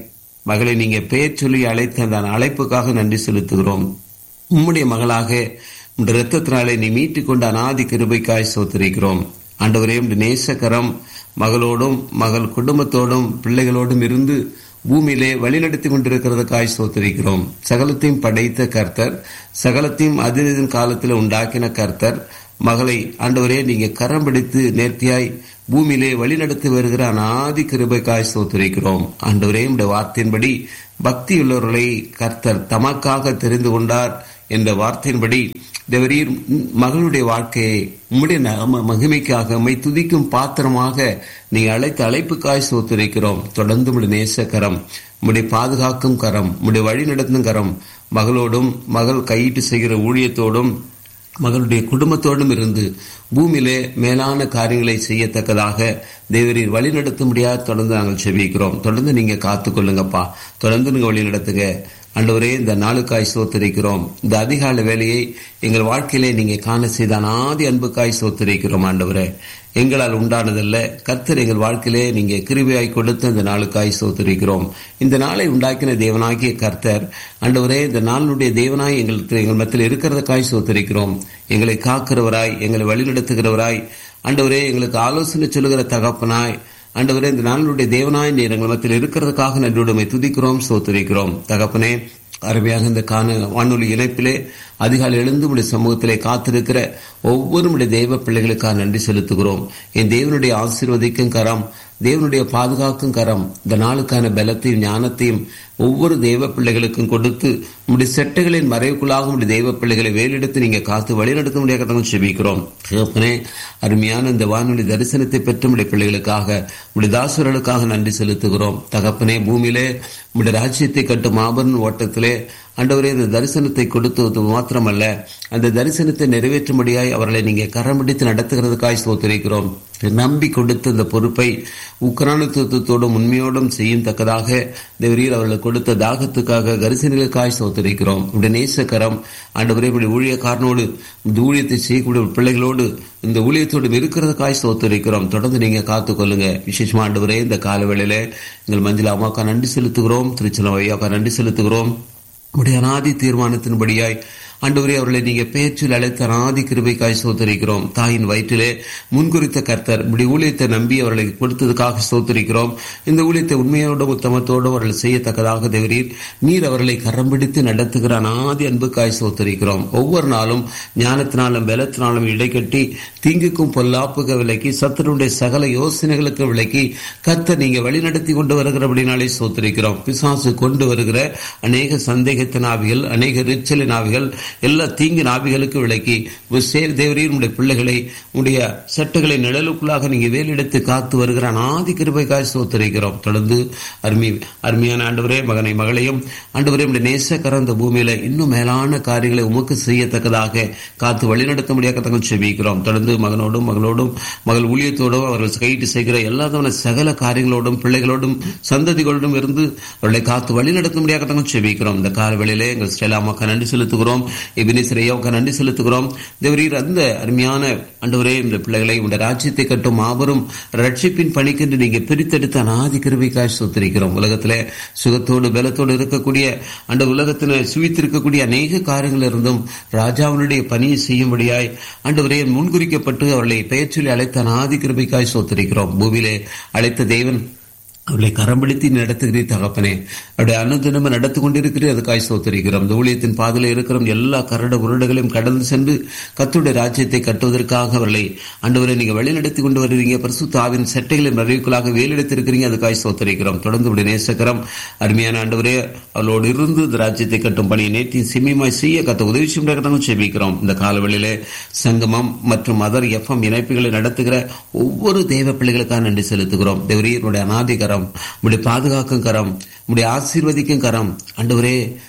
மகளை நீங்க பெயர் சொல்லி அழைத்த அந்த அழைப்புக்காக நன்றி செலுத்துகிறோம் உம்முடைய மகளாக உடைய இரத்தத்தினாலே நீ மீட்டுக் கொண்ட அநாதி கிருபைக்காய் சோத்திருக்கிறோம் ஆண்டவரே உடைய நேசக்கரம் மகளோடும் மகள் குடும்பத்தோடும் பிள்ளைகளோடும் இருந்து பூமியிலே வழிநடத்தி கொண்டிருக்கிறதுக்காய் சோத்திருக்கிறோம் சகலத்தையும் படைத்த கர்த்தர் சகலத்தையும் அதிரின் காலத்தில் உண்டாக்கின கர்த்தர் மகளை ஆண்டவரே நீங்க கரம் பிடித்து நேர்த்தியாய் பூமியிலே வழிநடத்தி வருகிற அநாதி கிருபைக்காய் சோத்திருக்கிறோம் ஆண்டவரே உடைய வார்த்தையின்படி பக்தியுள்ளவர்களை கர்த்தர் தமக்காக தெரிந்து கொண்டார் என்ற வார்த்தையின்படி தேவரீர் மகளுடைய வாழ்க்கையை உம்முடைய நாம மகிமைக்காக உம்மை துதிக்கும் பாத்திரமாக நீ அழைத்த அழைப்புக்காய் சோத்திருக்கிறோம் தொடர்ந்து உடைய நேச கரம் உம்முடைய பாதுகாக்கும் கரம் உம்முடைய வழி நடத்தும் கரம் மகளோடும் மகள் கையிட்டு செய்கிற ஊழியத்தோடும் மகளுடைய குடும்பத்தோடும் இருந்து பூமியிலே மேலான காரியங்களை செய்யத்தக்கதாக தேவரீர் வழி நடத்த முடியாது தொடர்ந்து நாங்கள் செபிக்கிறோம் தொடர்ந்து நீங்க காத்துக்கொள்ளுங்கப்பா தொடர்ந்து நீங்க வழி நடத்துங்க ஆண்டவரே இந்த நாளுக்காய் சோத்திருக்கிறோம் இந்த அதிகால வேலையை எங்கள் வாழ்க்கையிலே நீங்க காண செய்த அநாதி அன்புக்காய் சோத்திருக்கிறோம் ஆண்டவரே எங்களால் உண்டானதல்ல கர்த்தர் எங்கள் வாழ்க்கையிலே நீங்க கிருபியாய் கொடுத்த இந்த நாளுக்காய் சோத்திருக்கிறோம் இந்த நாளை உண்டாக்கின தேவனாகிய கர்த்தர் ஆண்டவரே இந்த நாளினுடைய தேவனாய் எங்களுக்கு எங்கள் மத்தியில் இருக்கிறதுக்காய் சோத்திருக்கிறோம் எங்களை காக்கிறவராய் எங்களை வழிநடத்துகிறவராய் ஆண்டவரே எங்களுக்கு ஆலோசனை சொல்லுகிற தகப்பனாய் ஆண்டவரே இந்த நாளுடைய தேவனாய் நீர் எங்கள் மத்தியில் இருக்கிறதுக்காக நன்றியுடைமை துதிக்கிறோம் சோத்துரைக்கிறோம் தகப்பனே அருமையாக இந்த காண வானொலி இணைப்பிலே அதிகாலை எழுந்து உடைய சமூகத்திலே காத்திருக்கிற ஒவ்வொரு உடைய தெய்வ பிள்ளைகளுக்காக நன்றி செலுத்துகிறோம் என் தேவனுடைய ஆசீர்வதிக்கும் கரம் தேவனுடைய பாதுகாக்கும் கரம் இந்த நாளுக்கான பலத்தையும் ஞானத்தையும் ஒவ்வொரு தெய்வ பிள்ளைகளுக்கும் கொடுத்து உடைய செட்டைகளின் மறைவுக்குள்ளாக உடைய தெய்வ பிள்ளைகளை வேலெடுத்து நீங்க காத்து வழிநடத்த முடியாத செபிக்கிறோம் சிவப்பனே அருமையான இந்த வானொலி தரிசனத்தை பெற்ற உடைய பிள்ளைகளுக்காக உடைய தாசுரர்களுக்காக நன்றி செலுத்துகிறோம் தகப்பனே பூமியிலே உடைய ராஜ்யத்தை கட்டும் மாபெரும் ஓட்டத்திலே ஆண்டவரே இந்த தரிசனத்தை கொடுத்தது மாத்திரமல்ல அந்த தரிசனத்தை நிறைவேற்றும்படியாய் அவர்களை நீங்க கரம் பிடித்து நடத்துகிறதுக்காய் சோத்திருக்கிறோம் நம்பி கொடுத்த இந்த பொறுப்பை உக்கரானுத்துவத்தோடும் உண்மையோடும் செய்யும் தக்கதாக தேவரீர் அவர்களுக்கு கொடுத்த தாகத்துக்காக கரிசனைகளுக்காய் சோத்திருக்கிறோம் உடைய நேசக்கரம் ஆண்டவரே இப்படி ஊழியக்காரனோடு இந்த ஊழியத்தை செய்யக்கூடிய பிள்ளைகளோடு இந்த ஊழியத்தோடு இருக்கிறதுக்காய் சோத்திருக்கிறோம் தொடர்ந்து நீங்க காத்துக்கொள்ளுங்க விசேஷமா ஆண்டவரே இந்த காலவேளையில எங்கள் மஞ்சள் அம்மாக்கா நன்றி செலுத்துகிறோம் திருச்சலம் ஐயாக்கா நன்றி செலுத்துகிறோம் உடைய அநாதி தீர்மானத்தின்படியாய் ஆண்டவரே அவர்களை நீங்க பேச்சில் அழைத்த அநாதி கிருபைக்காய் சோத்தரிக்கிறோம் தாயின் வயிற்றிலே முன்குறித்த கர்த்தர் இப்படி ஊழியத்தை நம்பி அவர்களை கொடுத்ததுக்காக சோத்தரிக்கிறோம் இந்த ஊழியத்தை உண்மையோடும் உத்தமத்தோடும் அவர்கள் செய்யத்தக்கதாக தேவரீர் நீர் அவர்களை கரம் பிடித்து நடத்துகிற அநாதி அன்புக்காய் சோத்தரிக்கிறோம் ஒவ்வொரு நாளும் ஞானத்தினாலும் பலத்தினாலும் இடைக்கட்டி தீங்குக்கும் பொல்லாப்புக விலக்கி சத்தனுடைய சகல யோசனைகளுக்கு விலக்கி கர்த்தர் நீங்க வழிநடத்தி கொண்டு வருகிறபடினாலே சோத்தரிக்கிறோம் பிசாசு கொண்டு வருகிற அநேக சந்தேகத்தின் ஆவிகள் அநேக ரிச்சலின் ஆவிகள் எல்லா தீங்கு நாவிகளுக்கு விளக்கி தேவரீர் உடைய பிள்ளைகளை உடைய சட்டுகளை நிழலுக்குள்ளாக நீங்க வேலெடுத்து காத்து வருகிற ஆதி கிருபைக்காய் சோத்தரிக்கிறோம் தொடர்ந்து அருமை அருமையான ஆண்டவரே மகனை மகளையும் ஆண்டவரே உடைய நேச கறந்த பூமியில இன்னும் மேலான காரியங்களை உமக்கு செய்யத்தக்கதாக காத்து வழிநடத்த முடியாத செபிக்கிறோம் தொடர்ந்து மகனோடும் மகளோடும் மகள் ஊழியத்தோடும் அவர்கள் கைட்டு செய்கிற எல்லாதவன சகல காரியங்களோடும் பிள்ளைகளோடும் சந்ததிகளோடும் இருந்து அவர்களை காத்து வழிநடத்த முடியாத செபிக்கிறோம் இந்த காலவெளியிலே எங்கள் ஸ்டெலாமாக்கா நன்றி செலுத்துகிறோம் எபினிசிரையாவுக்கு நன்றி செலுத்துகிறோம் தேவரீர் அந்த அருமையான ஆண்டவரே இந்த பிள்ளைகளை உடைய ராஜ்யத்தை கட்டும் மாபெரும் ரட்சிப்பின் பணிக்கென்று நீங்க பிரித்தெடுத்த அநாதி கிருபிக்காய் சொத்திருக்கிறோம் உலகத்திலே சுகத்தோடு பலத்தோடு இருக்கக்கூடிய அந்த உலகத்தில் சுவித்திருக்கக்கூடிய அநேக காரியங்கள் இருந்தும் ராஜாவினுடைய பணியை செய்யும்படியாய் ஆண்டவரே முன்குறிக்கப்பட்டு அவர்களை பெயர் சொல்லி அழைத்த அநாதி கிருபிக்காய் சொத்திருக்கிறோம் பூமியிலே அழைத்த தேவன் அவளை கரம்பிடித்து நடத்துகிறீர் தகப்பனே அவருடைய அன்னதினமும் நடத்து கொண்டிருக்கிறீர் அதுக்காய் சோத்தரிக்கிறோம் இந்த ஊழியத்தின் பாதையில் இருக்கிற எல்லா கரட உருடுகளையும் கடந்து சென்று கத்துடைய ராஜ்யத்தை கட்டுவதற்காக அவர்களை ஆண்டவரை நீங்க வழிநடத்தி கொண்டு வருவீங்க பரிசுத்த ஆவின் சட்டைகளின் அறிவுக்குள்ளாக வேலெடுத்திருக்கிறீங்க அதுக்காய் சோத்தரிக்கிறோம் தொடர்ந்து உடைய நேசக்கரம் அருமையான ஆண்டவரே அவளோடு இருந்து இந்த ராஜ்யத்தை கட்டும் பணியை நேற்றி சிம்மியமாய் செய்ய கத்த உதவி செய்யும் செபிக்கிறோம் இந்த காலவெளியிலே சங்கமம் மற்றும் அதர் எஃப்எம் இணைப்புகளை நடத்துகிற ஒவ்வொரு தேவ பிள்ளைகளுக்காக நன்றி செலுத்துகிறோம் தேவரீருடைய அநாதிகரம் கரம் உடைய பாதுகாக்கும் கரம் உடைய ஆசீர்வதிக்கும் கரம் அண்டவரே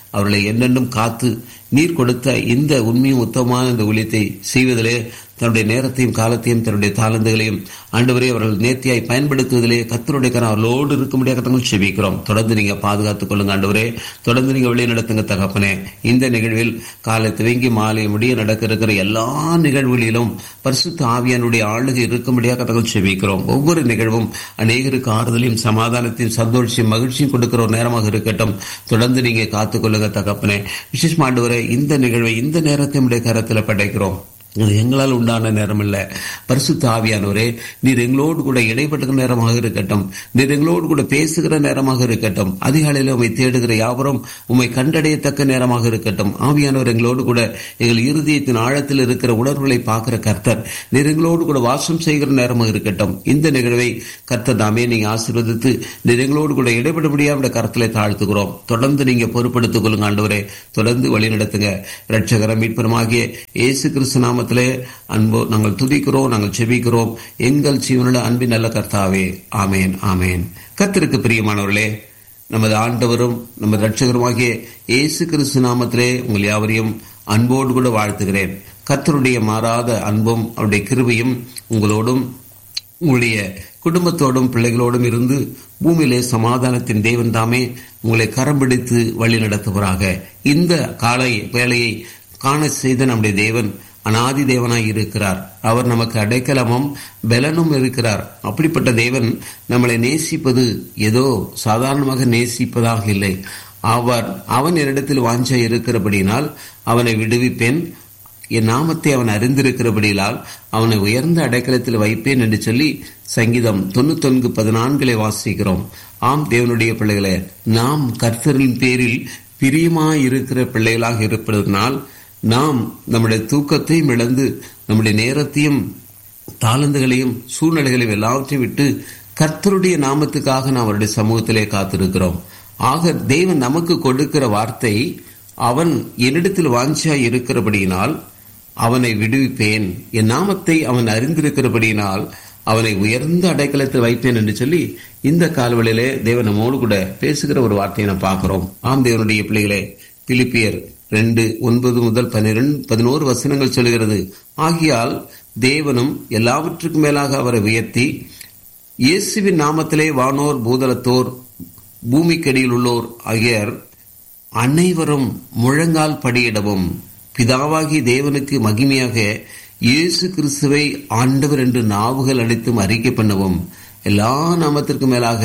அவர்களை என்னென்னும் காத்து நீர் கொடுத்த இந்த உண்மையும் உத்தமமான இந்த ஊழியத்தை செய்வதிலே தன்னுடைய நேரத்தையும் காலத்தையும் தன்னுடைய தாளந்துகளையும் ஆண்டவரே அவர்கள் நேர்த்தியாய் பயன்படுத்துவதிலே கத்தருடைய கரம் அவர்களோடு இருக்க முடியாத கத்தங்கள் செபிக்கிறோம் தொடர்ந்து நீங்க பாதுகாத்துக் கொள்ளுங்க ஆண்டவரே தொடர்ந்து நீங்க வெளியே நடத்துங்க தகப்பனே இந்த நிகழ்வில் காலை துவங்கி மாலை முடிய நடக்க இருக்கிற எல்லா நிகழ்வுகளிலும் பரிசுத்த ஆவியானுடைய ஆளுகை இருக்க முடியாத கத்தங்கள் செபிக்கிறோம் ஒவ்வொரு நிகழ்வும் அநேகருக்கு ஆறுதலையும் சமாதானத்தையும் சந்தோஷத்தையும் மகிழ்ச்சியும் கொடுக்கிற ஒரு நேரமாக இருக்கட்டும் தொடர்ந்து நீங்க காத்துக்கொள்ளுங்க தகப்பனே விசேஷமா ஆண்டவரே இந்த நிகழ்வை இந்த நேரத்தை உடைய கரத்தில் படைக்கிறோம் இது எங்களால் உண்டான நேரம் இல்ல பரிசுத்த ஆவியானவரே நீர் எங்களோடு கூட இடைப்பட்டுகிற நேரமாக இருக்கட்டும் நீர் எங்களோடு கூட பேசுகிற நேரமாக இருக்கட்டும் அதிகாலையில் உண்மை தேடுகிற யாவரும் உண்மை கண்டடையத்தக்க நேரமாக இருக்கட்டும் ஆவியானவர் எங்களோடு கூட எங்கள் இருதயத்தின் ஆழத்தில் இருக்கிற உணர்வுகளை பார்க்கிற கர்த்தர் நீர் எங்களோடு கூட வாசம் செய்கிற நேரமாக இருக்கட்டும் இந்த நிகழ்வை கர்த்தர் தாமே நீங்க ஆசீர்வதித்து நீர் எங்களோடு கூட இடைபட முடியாத கருத்திலே தாழ்த்துகிறோம் தொடர்ந்து நீங்க பொறுப்படுத்திக் கொள்ளுங்க ஆண்டவரே தொடர்ந்து வழி நடத்துங்க ரட்சகர மீட்பருமாகிய இயேசு கிறிஸ்து நாம நாமத்திலே அன்பு நாங்கள் துதிக்கிறோம் நாங்கள் செபிக்கிறோம் எங்கள் ஜீவனுள்ள அன்பின் நல்ல கர்த்தாவே ஆமேன் ஆமேன் கத்திற்கு பிரியமானவர்களே நமது ஆண்டவரும் நமது ரட்சகருமாகிய இயேசு கிறிஸ்து நாமத்திலே உங்கள் யாவரையும் அன்போடு கூட வாழ்த்துகிறேன் கத்தருடைய மாறாத அன்பும் அவருடைய கிருபையும் உங்களோடும் உங்களுடைய குடும்பத்தோடும் பிள்ளைகளோடும் இருந்து பூமியிலே சமாதானத்தின் தேவன் தாமே உங்களை கரம் பிடித்து வழி நடத்துவராக இந்த காலை வேலையை காண செய்த நம்முடைய தேவன் அனாதி தேவனாய் இருக்கிறார் அவர் நமக்கு அடைக்கலமும் பலனும் இருக்கிறார் அப்படிப்பட்ட தேவன் நம்மளை நேசிப்பது ஏதோ சாதாரணமாக நேசிப்பதாக இல்லை அவர் அவன் என்னிடத்தில் வாஞ்ச இருக்கிறபடியினால் அவனை விடுவிப்பேன் என் நாமத்தை அவன் அறிந்திருக்கிறபடியால் அவனை உயர்ந்த அடைக்கலத்தில் வைப்பேன் என்று சொல்லி சங்கீதம் தொண்ணூத்தொன்கு பதினான்களை வாசிக்கிறோம் ஆம் தேவனுடைய பிள்ளைகளே நாம் கர்த்தரின் பேரில் பிரியமாய் இருக்கிற பிள்ளைகளாக இருப்பதனால் நாம் நம்முடைய தூக்கத்தையும் இழந்து நம்முடைய நேரத்தையும் தாளந்துகளையும் சூழ்நிலைகளையும் எல்லாவற்றையும் விட்டு கர்த்தருடைய நாமத்துக்காக நாம் அவருடைய சமூகத்திலே காத்திருக்கிறோம் ஆக தேவன் நமக்கு கொடுக்கிற வார்த்தை அவன் என்னிடத்தில் வாஞ்சியா இருக்கிறபடியினால் அவனை விடுவிப்பேன் என் நாமத்தை அவன் அறிந்திருக்கிறபடியினால் அவனை உயர்ந்த அடைக்கலத்தில் வைப்பேன் என்று சொல்லி இந்த கால்வழியிலே தேவன் நம்மோடு கூட பேசுகிற ஒரு வார்த்தையை நாம் பார்க்கிறோம் ஆம் தேவனுடைய பிள்ளைகளே பிலிப்பியர் ரெண்டு ஒன்பது முதல் பன்னிரண்டு பதினோரு வசனங்கள் சொல்கிறது ஆகியால் தேவனும் எல்லாவற்றுக்கும் மேலாக அவரை உயர்த்தி இயேசுவின் நாமத்திலே வானோர் பூதலத்தோர் பூமிக்கடியில் உள்ளோர் ஆகியோர் அனைவரும் முழங்கால் படியிடவும் பிதாவாகி தேவனுக்கு மகிமையாக இயேசு கிறிஸ்துவை ஆண்டவர் என்று நாவுகள் அடித்தும் அறிக்கை பண்ணவும் எல்லா நாமத்திற்கும் மேலாக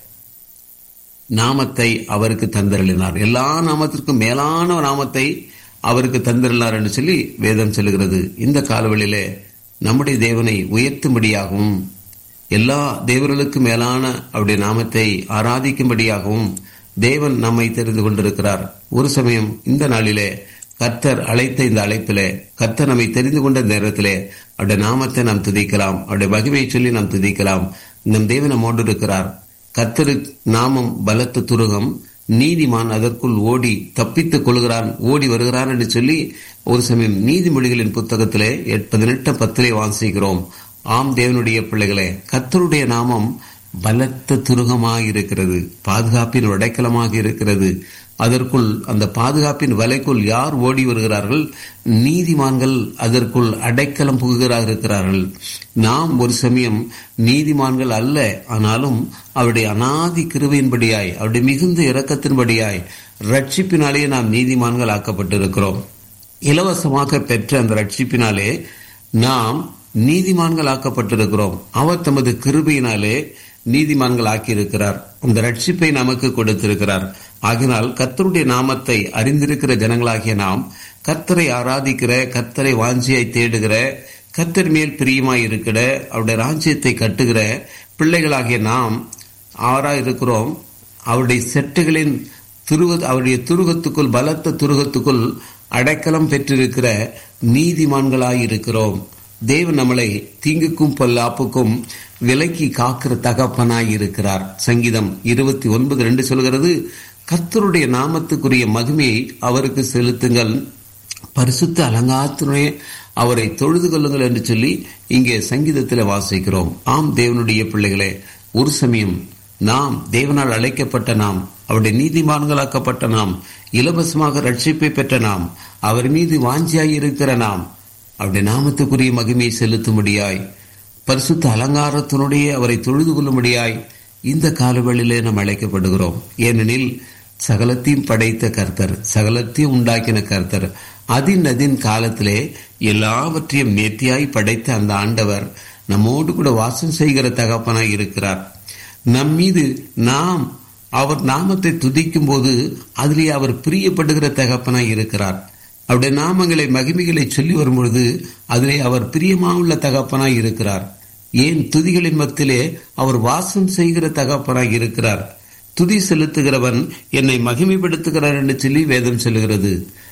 நாமத்தை அவருக்கு தந்தருளினார் எல்லா நாமத்திற்கும் மேலான நாமத்தை அவருக்கு தந்தருளார் என்று சொல்லி வேதம் சொல்லுகிறது இந்த காலவெளியிலே நம்முடைய தேவனை உயர்த்தும்படியாகவும் எல்லா தேவர்களுக்கும் மேலான அவருடைய நாமத்தை ஆராதிக்கும்படியாகவும் தேவன் நம்மை தெரிந்து கொண்டிருக்கிறார் ஒரு சமயம் இந்த நாளிலே கர்த்தர் அழைத்த இந்த அழைப்பிலே கர்த்தர் நம்மை தெரிந்து கொண்ட நேரத்திலே அவருடைய நாமத்தை நாம் துதிக்கலாம் அவருடைய மகிமையை சொல்லி நாம் துதிக்கலாம் நம் தேவன் நம்மோடு இருக்கிறார் கர்த்தரு நாமம் பலத்த துருகம் நீதிமான் அதற்குள் ஓடி தப்பித்துக் கொள்கிறான் ஓடி வருகிறான் என்று சொல்லி ஒரு சமயம் நீதிமொழிகளின் புத்தகத்திலே பதினெட்டு பத்திலே வாசிக்கிறோம் ஆம் தேவனுடைய பிள்ளைகளே கத்தருடைய நாமம் பலத்த துருகமாக இருக்கிறது பாதுகாப்பின் அடைக்கலமாக இருக்கிறது அதற்குள் அந்த பாதுகாப்பின் வலைக்குள் யார் ஓடி வருகிறார்கள் நீதிமான்கள் அதற்குள் அடைக்கலம் புகுகிறார் இருக்கிறார்கள் நாம் ஒரு சமயம் நீதிமான்கள் அல்ல ஆனாலும் அவருடைய அனாதி கிருவையின்படியாய் அவருடைய மிகுந்த இரக்கத்தின்படியாய் ரட்சிப்பினாலேயே நாம் நீதிமான்கள் ஆக்கப்பட்டிருக்கிறோம் இலவசமாக பெற்ற அந்த ரட்சிப்பினாலே நாம் நீதிமான்கள் ஆக்கப்பட்டிருக்கிறோம் அவர் தமது கிருபையினாலே நீதிமான்கள் ஆக்கியிருக்கிறார் அந்த ரட்சிப்பை நமக்கு கொடுத்திருக்கிறார் ஆகினால் கர்த்தருடைய நாமத்தை அறிந்திருக்கிற ஜனங்களாகிய நாம் கர்த்தரை ஆராதிக்கிற கர்த்தரை வாஞ்சியை தேடுகிற கர்த்தர் மேல் பிரியமாய் இருக்கிற அவருடைய ராஜ்யத்தை கட்டுகிற பிள்ளைகளாகிய நாம் ஆறா இருக்கிறோம் அவருடைய செட்டுகளின் துருவ அவருடைய துருகத்துக்குள் பலத்த துருகத்துக்குள் அடைக்கலம் பெற்றிருக்கிற நீதிமான்களாய் இருக்கிறோம் தேவன் நம்மளை தீங்குக்கும் பொல்லாப்புக்கும் விலக்கி காக்கிற தகப்பனாய் இருக்கிறார் சங்கீதம் இருபத்தி ஒன்பது ரெண்டு சொல்கிறது கர்த்தருடைய நாமத்துக்குரிய மகிமையை அவருக்கு செலுத்துங்கள் பரிசுத்த அலங்காத்துடைய அவரை தொழுது கொள்ளுங்கள் என்று சொல்லி இங்கே சங்கீதத்தில் வாசிக்கிறோம் ஆம் தேவனுடைய பிள்ளைகளே ஒரு சமயம் நாம் தேவனால் அழைக்கப்பட்ட நாம் அவருடைய நீதிமான்களாக்கப்பட்ட நாம் இலவசமாக ரட்சிப்பை பெற்ற நாம் அவர் மீது வாஞ்சியாய் இருக்கிற நாம் அவருடைய நாமத்துக்குரிய மகிமையை செலுத்தும்படியாய் பரிசுத்த அலங்காரத்தினுடைய அவரை தொழுது கொள்ளும்படியாய் இந்த காலவெளியிலே நாம் அழைக்கப்படுகிறோம் ஏனெனில் சகலத்தையும் படைத்த கர்த்தர் சகலத்தையும் உண்டாக்கின கர்த்தர் அதின் அதின் காலத்திலே எல்லாவற்றையும் நேர்த்தியாய் படைத்த அந்த ஆண்டவர் நம்மோடு கூட வாசம் செய்கிற தகப்பனாய் இருக்கிறார் நம் மீது நாம் அவர் நாமத்தை துதிக்கும் போது அதிலே அவர் பிரியப்படுகிற தகப்பனாய் இருக்கிறார் அவருடைய நாமங்களை மகிமைகளை சொல்லி வரும்பொழுது அதிலே அவர் பிரியமாவுள்ள தகப்பனாய் இருக்கிறார் ஏன் துதிகளின் மத்திலே அவர் வாசம் செய்கிற தகப்பனாய் இருக்கிறார் துதி செலுத்துகிறவன் என்னை மகிமைப்படுத்துகிறார் என்று சொல்லி வேதம் சொல்லுகிறது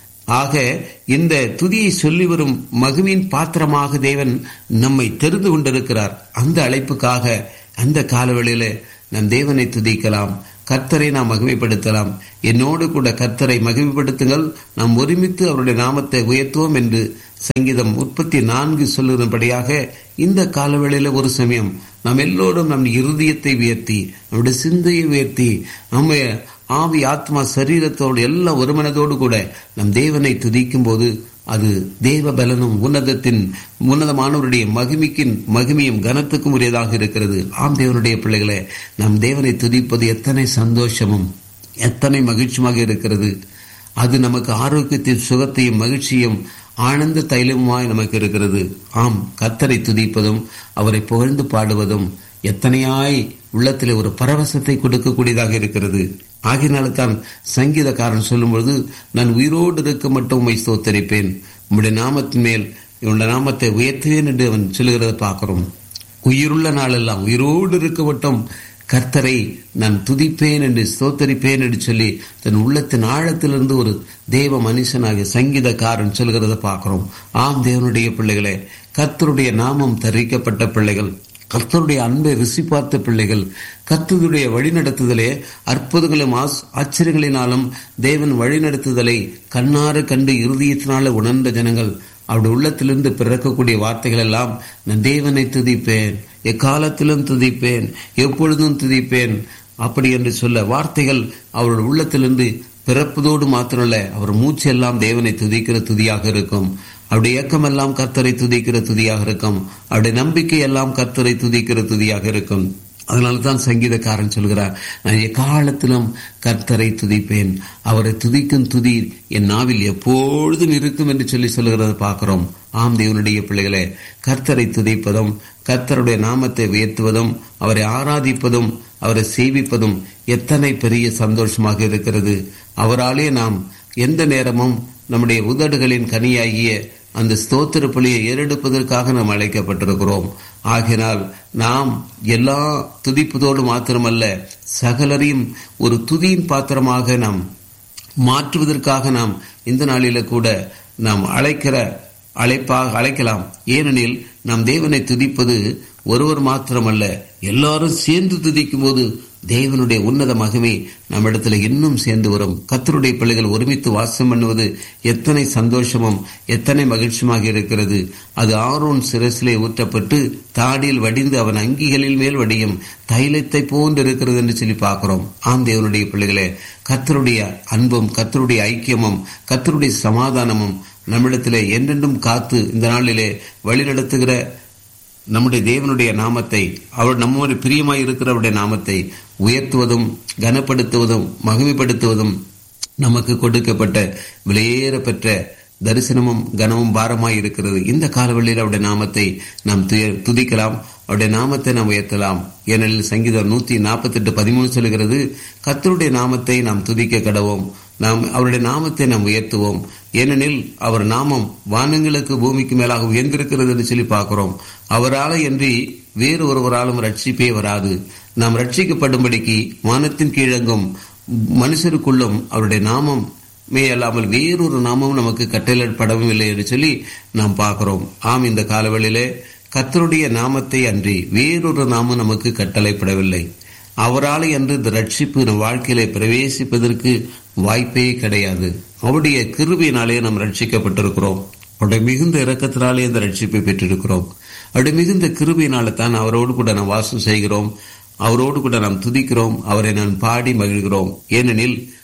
ஆக இந்த துதியை சொல்லி வரும் மகிமையின் பாத்திரமாக தேவன் நம்மை தெரிந்து கொண்டிருக்கிறார் அந்த அழைப்புக்காக அந்த காலவெளியில நம் தேவனை துதிக்கலாம் கர்த்தரை நாம் மகிமைப்படுத்தலாம் என்னோடு கூட கர்த்தரை மகிமைப்படுத்துங்கள் நாம் ஒருமித்து அவருடைய நாமத்தை உயர்த்துவோம் என்று சங்கீதம் முப்பத்தி நான்கு சொல்லுகிறபடியாக இந்த காலவேளையில ஒரு சமயம் நாம் எல்லோரும் நம் இருதயத்தை உயர்த்தி நம்முடைய சிந்தையை உயர்த்தி நம்ம ஆவி ஆத்மா சரீரத்தோடு எல்லாம் ஒருமனதோடு கூட நம் தேவனை துதிக்கும் போது அது தேவ பலனும் உன்னதத்தின் உன்னதமானவருடைய மகிமைக்கின் மகிமையும் கனத்துக்கும் உரியதாக இருக்கிறது ஆம் தேவனுடைய பிள்ளைகளே நம் தேவனை துதிப்பது எத்தனை சந்தோஷமும் எத்தனை மகிழ்ச்சியாக இருக்கிறது அது நமக்கு ஆரோக்கியத்தின் சுகத்தையும் மகிழ்ச்சியும் ஆனந்த தைலமுமாய் நமக்கு இருக்கிறது ஆம் கத்தரை துதிப்பதும் அவரை புகழ்ந்து பாடுவதும் எத்தனையாய் உள்ளத்தில் ஒரு பரவசத்தை கொடுக்கக்கூடியதாக இருக்கிறது ஆகினால தான் சங்கீதக்காரன் சொல்லும்பொழுது நான் உயிரோடு இருக்க மட்டும் உண்மை ஸ்தோத்தரிப்பேன் உம்முடைய நாமத்தின் மேல் இவனுடைய நாமத்தை உயர்த்துவேன் என்று அவன் சொல்லுகிறத பார்க்கிறோம் உயிருள்ள நாளெல்லாம் உயிரோடு இருக்க மட்டும் கர்த்தரை நான் துதிப்பேன் என்று ஸ்தோத்தரிப்பேன் என்று சொல்லி தன் உள்ளத்தின் ஆழத்திலிருந்து ஒரு தேவ மனுஷனாக சங்கீதக்காரன் சொல்கிறத பார்க்கிறோம் ஆம் தேவனுடைய பிள்ளைகளே கர்த்தருடைய நாமம் தரிக்கப்பட்ட பிள்ளைகள் கர்த்தருடைய அன்பை ருசி பார்த்த பிள்ளைகள் கர்த்தருடைய வழிநடத்துதலே அற்புதங்களும் ஆச்சரியங்களினாலும் தேவன் வழிநடத்துதலை கண்ணாறு கண்டு இருதயத்தினால உணர்ந்த ஜனங்கள் அவருடைய உள்ளத்திலிருந்து பிறக்கக்கூடிய வார்த்தைகள் எல்லாம் நான் தேவனை துதிப்பேன் எக்காலத்திலும் துதிப்பேன் எப்பொழுதும் துதிப்பேன் அப்படி என்று சொல்ல வார்த்தைகள் அவருடைய உள்ளத்திலிருந்து பிறப்பதோடு மாத்திரமல்ல அவர் மூச்சு எல்லாம் தேவனை துதிக்கிற துதியாக இருக்கும் அவருடைய இயக்கமெல்லாம் கர்த்தரை துதிக்கிற துதியாக இருக்கும் அவருடைய நம்பிக்கை எல்லாம் கர்த்தரை துதிக்கிற துதியாக இருக்கும் அதனால தான் சங்கீதக்காரன் சொல்கிறார் நான் எக்காலத்திலும் கர்த்தரை துதிப்பேன் அவரை துதிக்கும் துதி என் நாவில் எப்பொழுதும் இருக்கும் என்று சொல்லி சொல்லுகிறத பார்க்கிறோம் ஆம் தேவனுடைய பிள்ளைகளே கர்த்தரை துதிப்பதும் கர்த்தருடைய நாமத்தை உயர்த்துவதும் அவரை ஆராதிப்பதும் அவரை சேவிப்பதும் எத்தனை பெரிய சந்தோஷமாக இருக்கிறது அவராலே நாம் எந்த நேரமும் நம்முடைய உதடுகளின் கனியாகிய அந்த ஸ்தோத்திர பலியை ஏறெடுப்பதற்காக நாம் அழைக்கப்பட்டிருக்கிறோம் ஆகினால் நாம் எல்லா துதிப்பதோடு மாத்திரமல்ல சகலரையும் ஒரு துதியின் பாத்திரமாக நாம் மாற்றுவதற்காக நாம் இந்த நாளில கூட நாம் அழைக்கிற அழைப்பாக அழைக்கலாம் ஏனெனில் நாம் தேவனை துதிப்பது ஒருவர் மாத்திரமல்ல எல்லாரும் சேர்ந்து துதிக்கும் போது தேவனுடைய உன்னத மகிமை நம்மிடத்துல இன்னும் சேர்ந்து வரும் கத்தருடைய பிள்ளைகள் ஒருமித்து வாசம் பண்ணுவது எத்தனை சந்தோஷமும் எத்தனை மகிழ்ச்சியாக இருக்கிறது அது ஆரோன் சிரசிலே ஊற்றப்பட்டு தாடியில் வடிந்து அவன் அங்கிகளில் மேல் வடியும் தைலத்தை போன்று இருக்கிறது என்று சொல்லி பார்க்கிறோம் ஆம் தேவனுடைய பிள்ளைகளே கத்தருடைய அன்பும் கத்தருடைய ஐக்கியமும் கத்தருடைய சமாதானமும் நம்மிடத்திலே என்றென்றும் காத்து இந்த நாளிலே வழிநடத்துகிற நம்முடைய தேவனுடைய நாமத்தை அவர் நம்மோடு பிரியமாய் இருக்கிறவருடைய நாமத்தை உயர்த்துவதும் கனப்படுத்துவதும் மகிமைப்படுத்துவதும் நமக்கு கொடுக்கப்பட்ட விலையேற பெற்ற தரிசனமும் கனமும் பாரமாய் இருக்கிறது இந்த காலவெளியில் அவருடைய நாமத்தை நாம் துதிக்கலாம் அவருடைய நாமத்தை நாம் உயர்த்தலாம் ஏனெனில் சங்கீதம் நூத்தி நாற்பத்தி எட்டு பதிமூணு சொல்கிறது கத்தருடைய நாமத்தை நாம் துதிக்க கடவோம் நாம் அவருடைய நாமத்தை நாம் உயர்த்துவோம் ஏனெனில் அவர் நாமம் வானங்களுக்கு பூமிக்கு மேலாக உயர்ந்திருக்கிறது என்று சொல்லி பார்க்கிறோம் அவரால் என்று வேறு ஒருவராலும் ரட்சிப்பே வராது நாம் ரட்சிக்கப்படும்படிக்கு வானத்தின் கீழங்கும் மனுஷருக்குள்ளும் அவருடைய நாமம் மே அல்லாமல் வேறொரு நாமம் நமக்கு கட்டளப்படவும் இல்லை என்று சொல்லி நாம் பார்க்கிறோம் ஆம் இந்த காலவெளியிலே கத்தருடைய நாமத்தை அன்றி வேறொரு நாமம் நமக்கு கட்டளைப்படவில்லை அவரால் என்று இந்த ரட்சிப்பு நம் வாழ்க்கையில பிரவேசிப்பதற்கு வாய்ப்பே கிடையாது அவருடைய கிருபியினாலே நாம் ரட்சிக்கப்பட்டிருக்கிறோம் அவருடைய மிகுந்த இறக்கத்தினாலே இந்த ரட்சிப்பை பெற்றிருக்கிறோம் அவருடைய மிகுந்த கிருபியினால தான் அவரோடு கூட நாம் வாசம் செய்கிறோம் அவரோடு கூட நாம் துதிக்கிறோம் அவரை நான் பாடி மகிழ்கிறோம் ஏனெனில்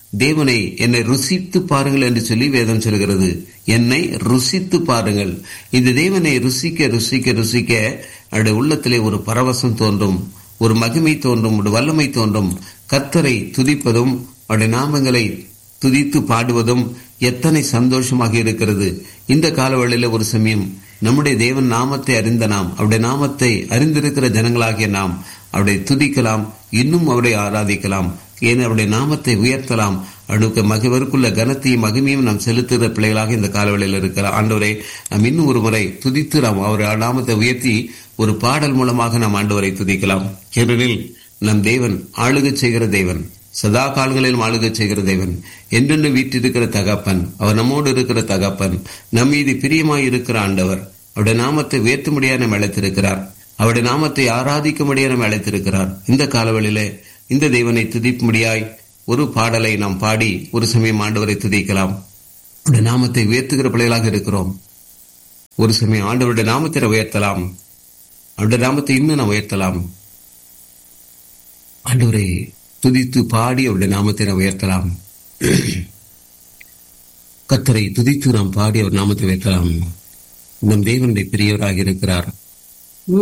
தேவனை என்னை ருசித்து பாருங்கள் என்று சொல்லி வேதம் சொல்கிறது என்னை ருசித்து பாருங்கள் இந்த தேவனை ருசிக்க ருசிக்க ருசிக்க அவருடைய உள்ளத்திலே ஒரு பரவசம் தோன்றும் ஒரு மகிமை தோன்றும் ஒரு வல்லமை தோன்றும் கர்த்தரை துதிப்பதும் அவருடைய நாமங்களை துதித்து பாடுவதும் எத்தனை சந்தோஷமாக இருக்கிறது இந்த காலவெளியில ஒரு சமயம் நம்முடைய தேவன் நாமத்தை அறிந்த நாம் அவருடைய நாமத்தை அறிந்திருக்கிற ஜனங்களாகிய நாம் அவருடைய துதிக்கலாம் இன்னும் அவரை ஆராதிக்கலாம் ஏன் அவருடைய நாமத்தை உயர்த்தலாம் அவனுக்கு மகிழ்வருக்குள்ள கனத்தையும் மகிமையும் நாம் செலுத்துகிற பிள்ளைகளாக இந்த காலவெளியில் இருக்கிறார் ஆண்டவரை நாம் இன்னும் ஒரு முறை துதித்து நாம் அவருடைய நாமத்தை உயர்த்தி ஒரு பாடல் மூலமாக நாம் ஆண்டவரை துதிக்கலாம் ஏனெனில் நம் தேவன் ஆளுகை செய்கிற தேவன் சதா காலங்களிலும் ஆளுகை செய்கிற தேவன் என்றென்று வீட்டிருக்கிற தகப்பன் அவர் நம்மோடு இருக்கிற தகப்பன் நம் மீது பிரியமாய் இருக்கிற ஆண்டவர் அவருடைய நாமத்தை உயர்த்த முடியாது நம்ம அழைத்திருக்கிறார் அவருடைய நாமத்தை ஆராதிக்க முடியாது நம்ம அழைத்திருக்கிறார் இந்த காலவெளியிலே இந்த தேவனை துதிக்கும்படியாய் ஒரு பாடலை நாம் பாடி ஒரு சமயம் ஆண்டவரை துதிக்கலாம் அவருடைய நாமத்தை உயர்த்துகிற பிள்ளைகளாக இருக்கிறோம் ஒரு சமயம் ஆண்டவருடைய நாமத்தை உயர்த்தலாம் அவருடைய நாமத்தை இன்னும் நாம் உயர்த்தலாம் ஆண்டவரை துதித்து பாடி அவருடைய நாமத்தை நாம் உயர்த்தலாம் கத்தரை துதித்து நாம் பாடி அவர் நாமத்தை உயர்த்தலாம் நம் தேவனுடைய பெரியவராக இருக்கிறார்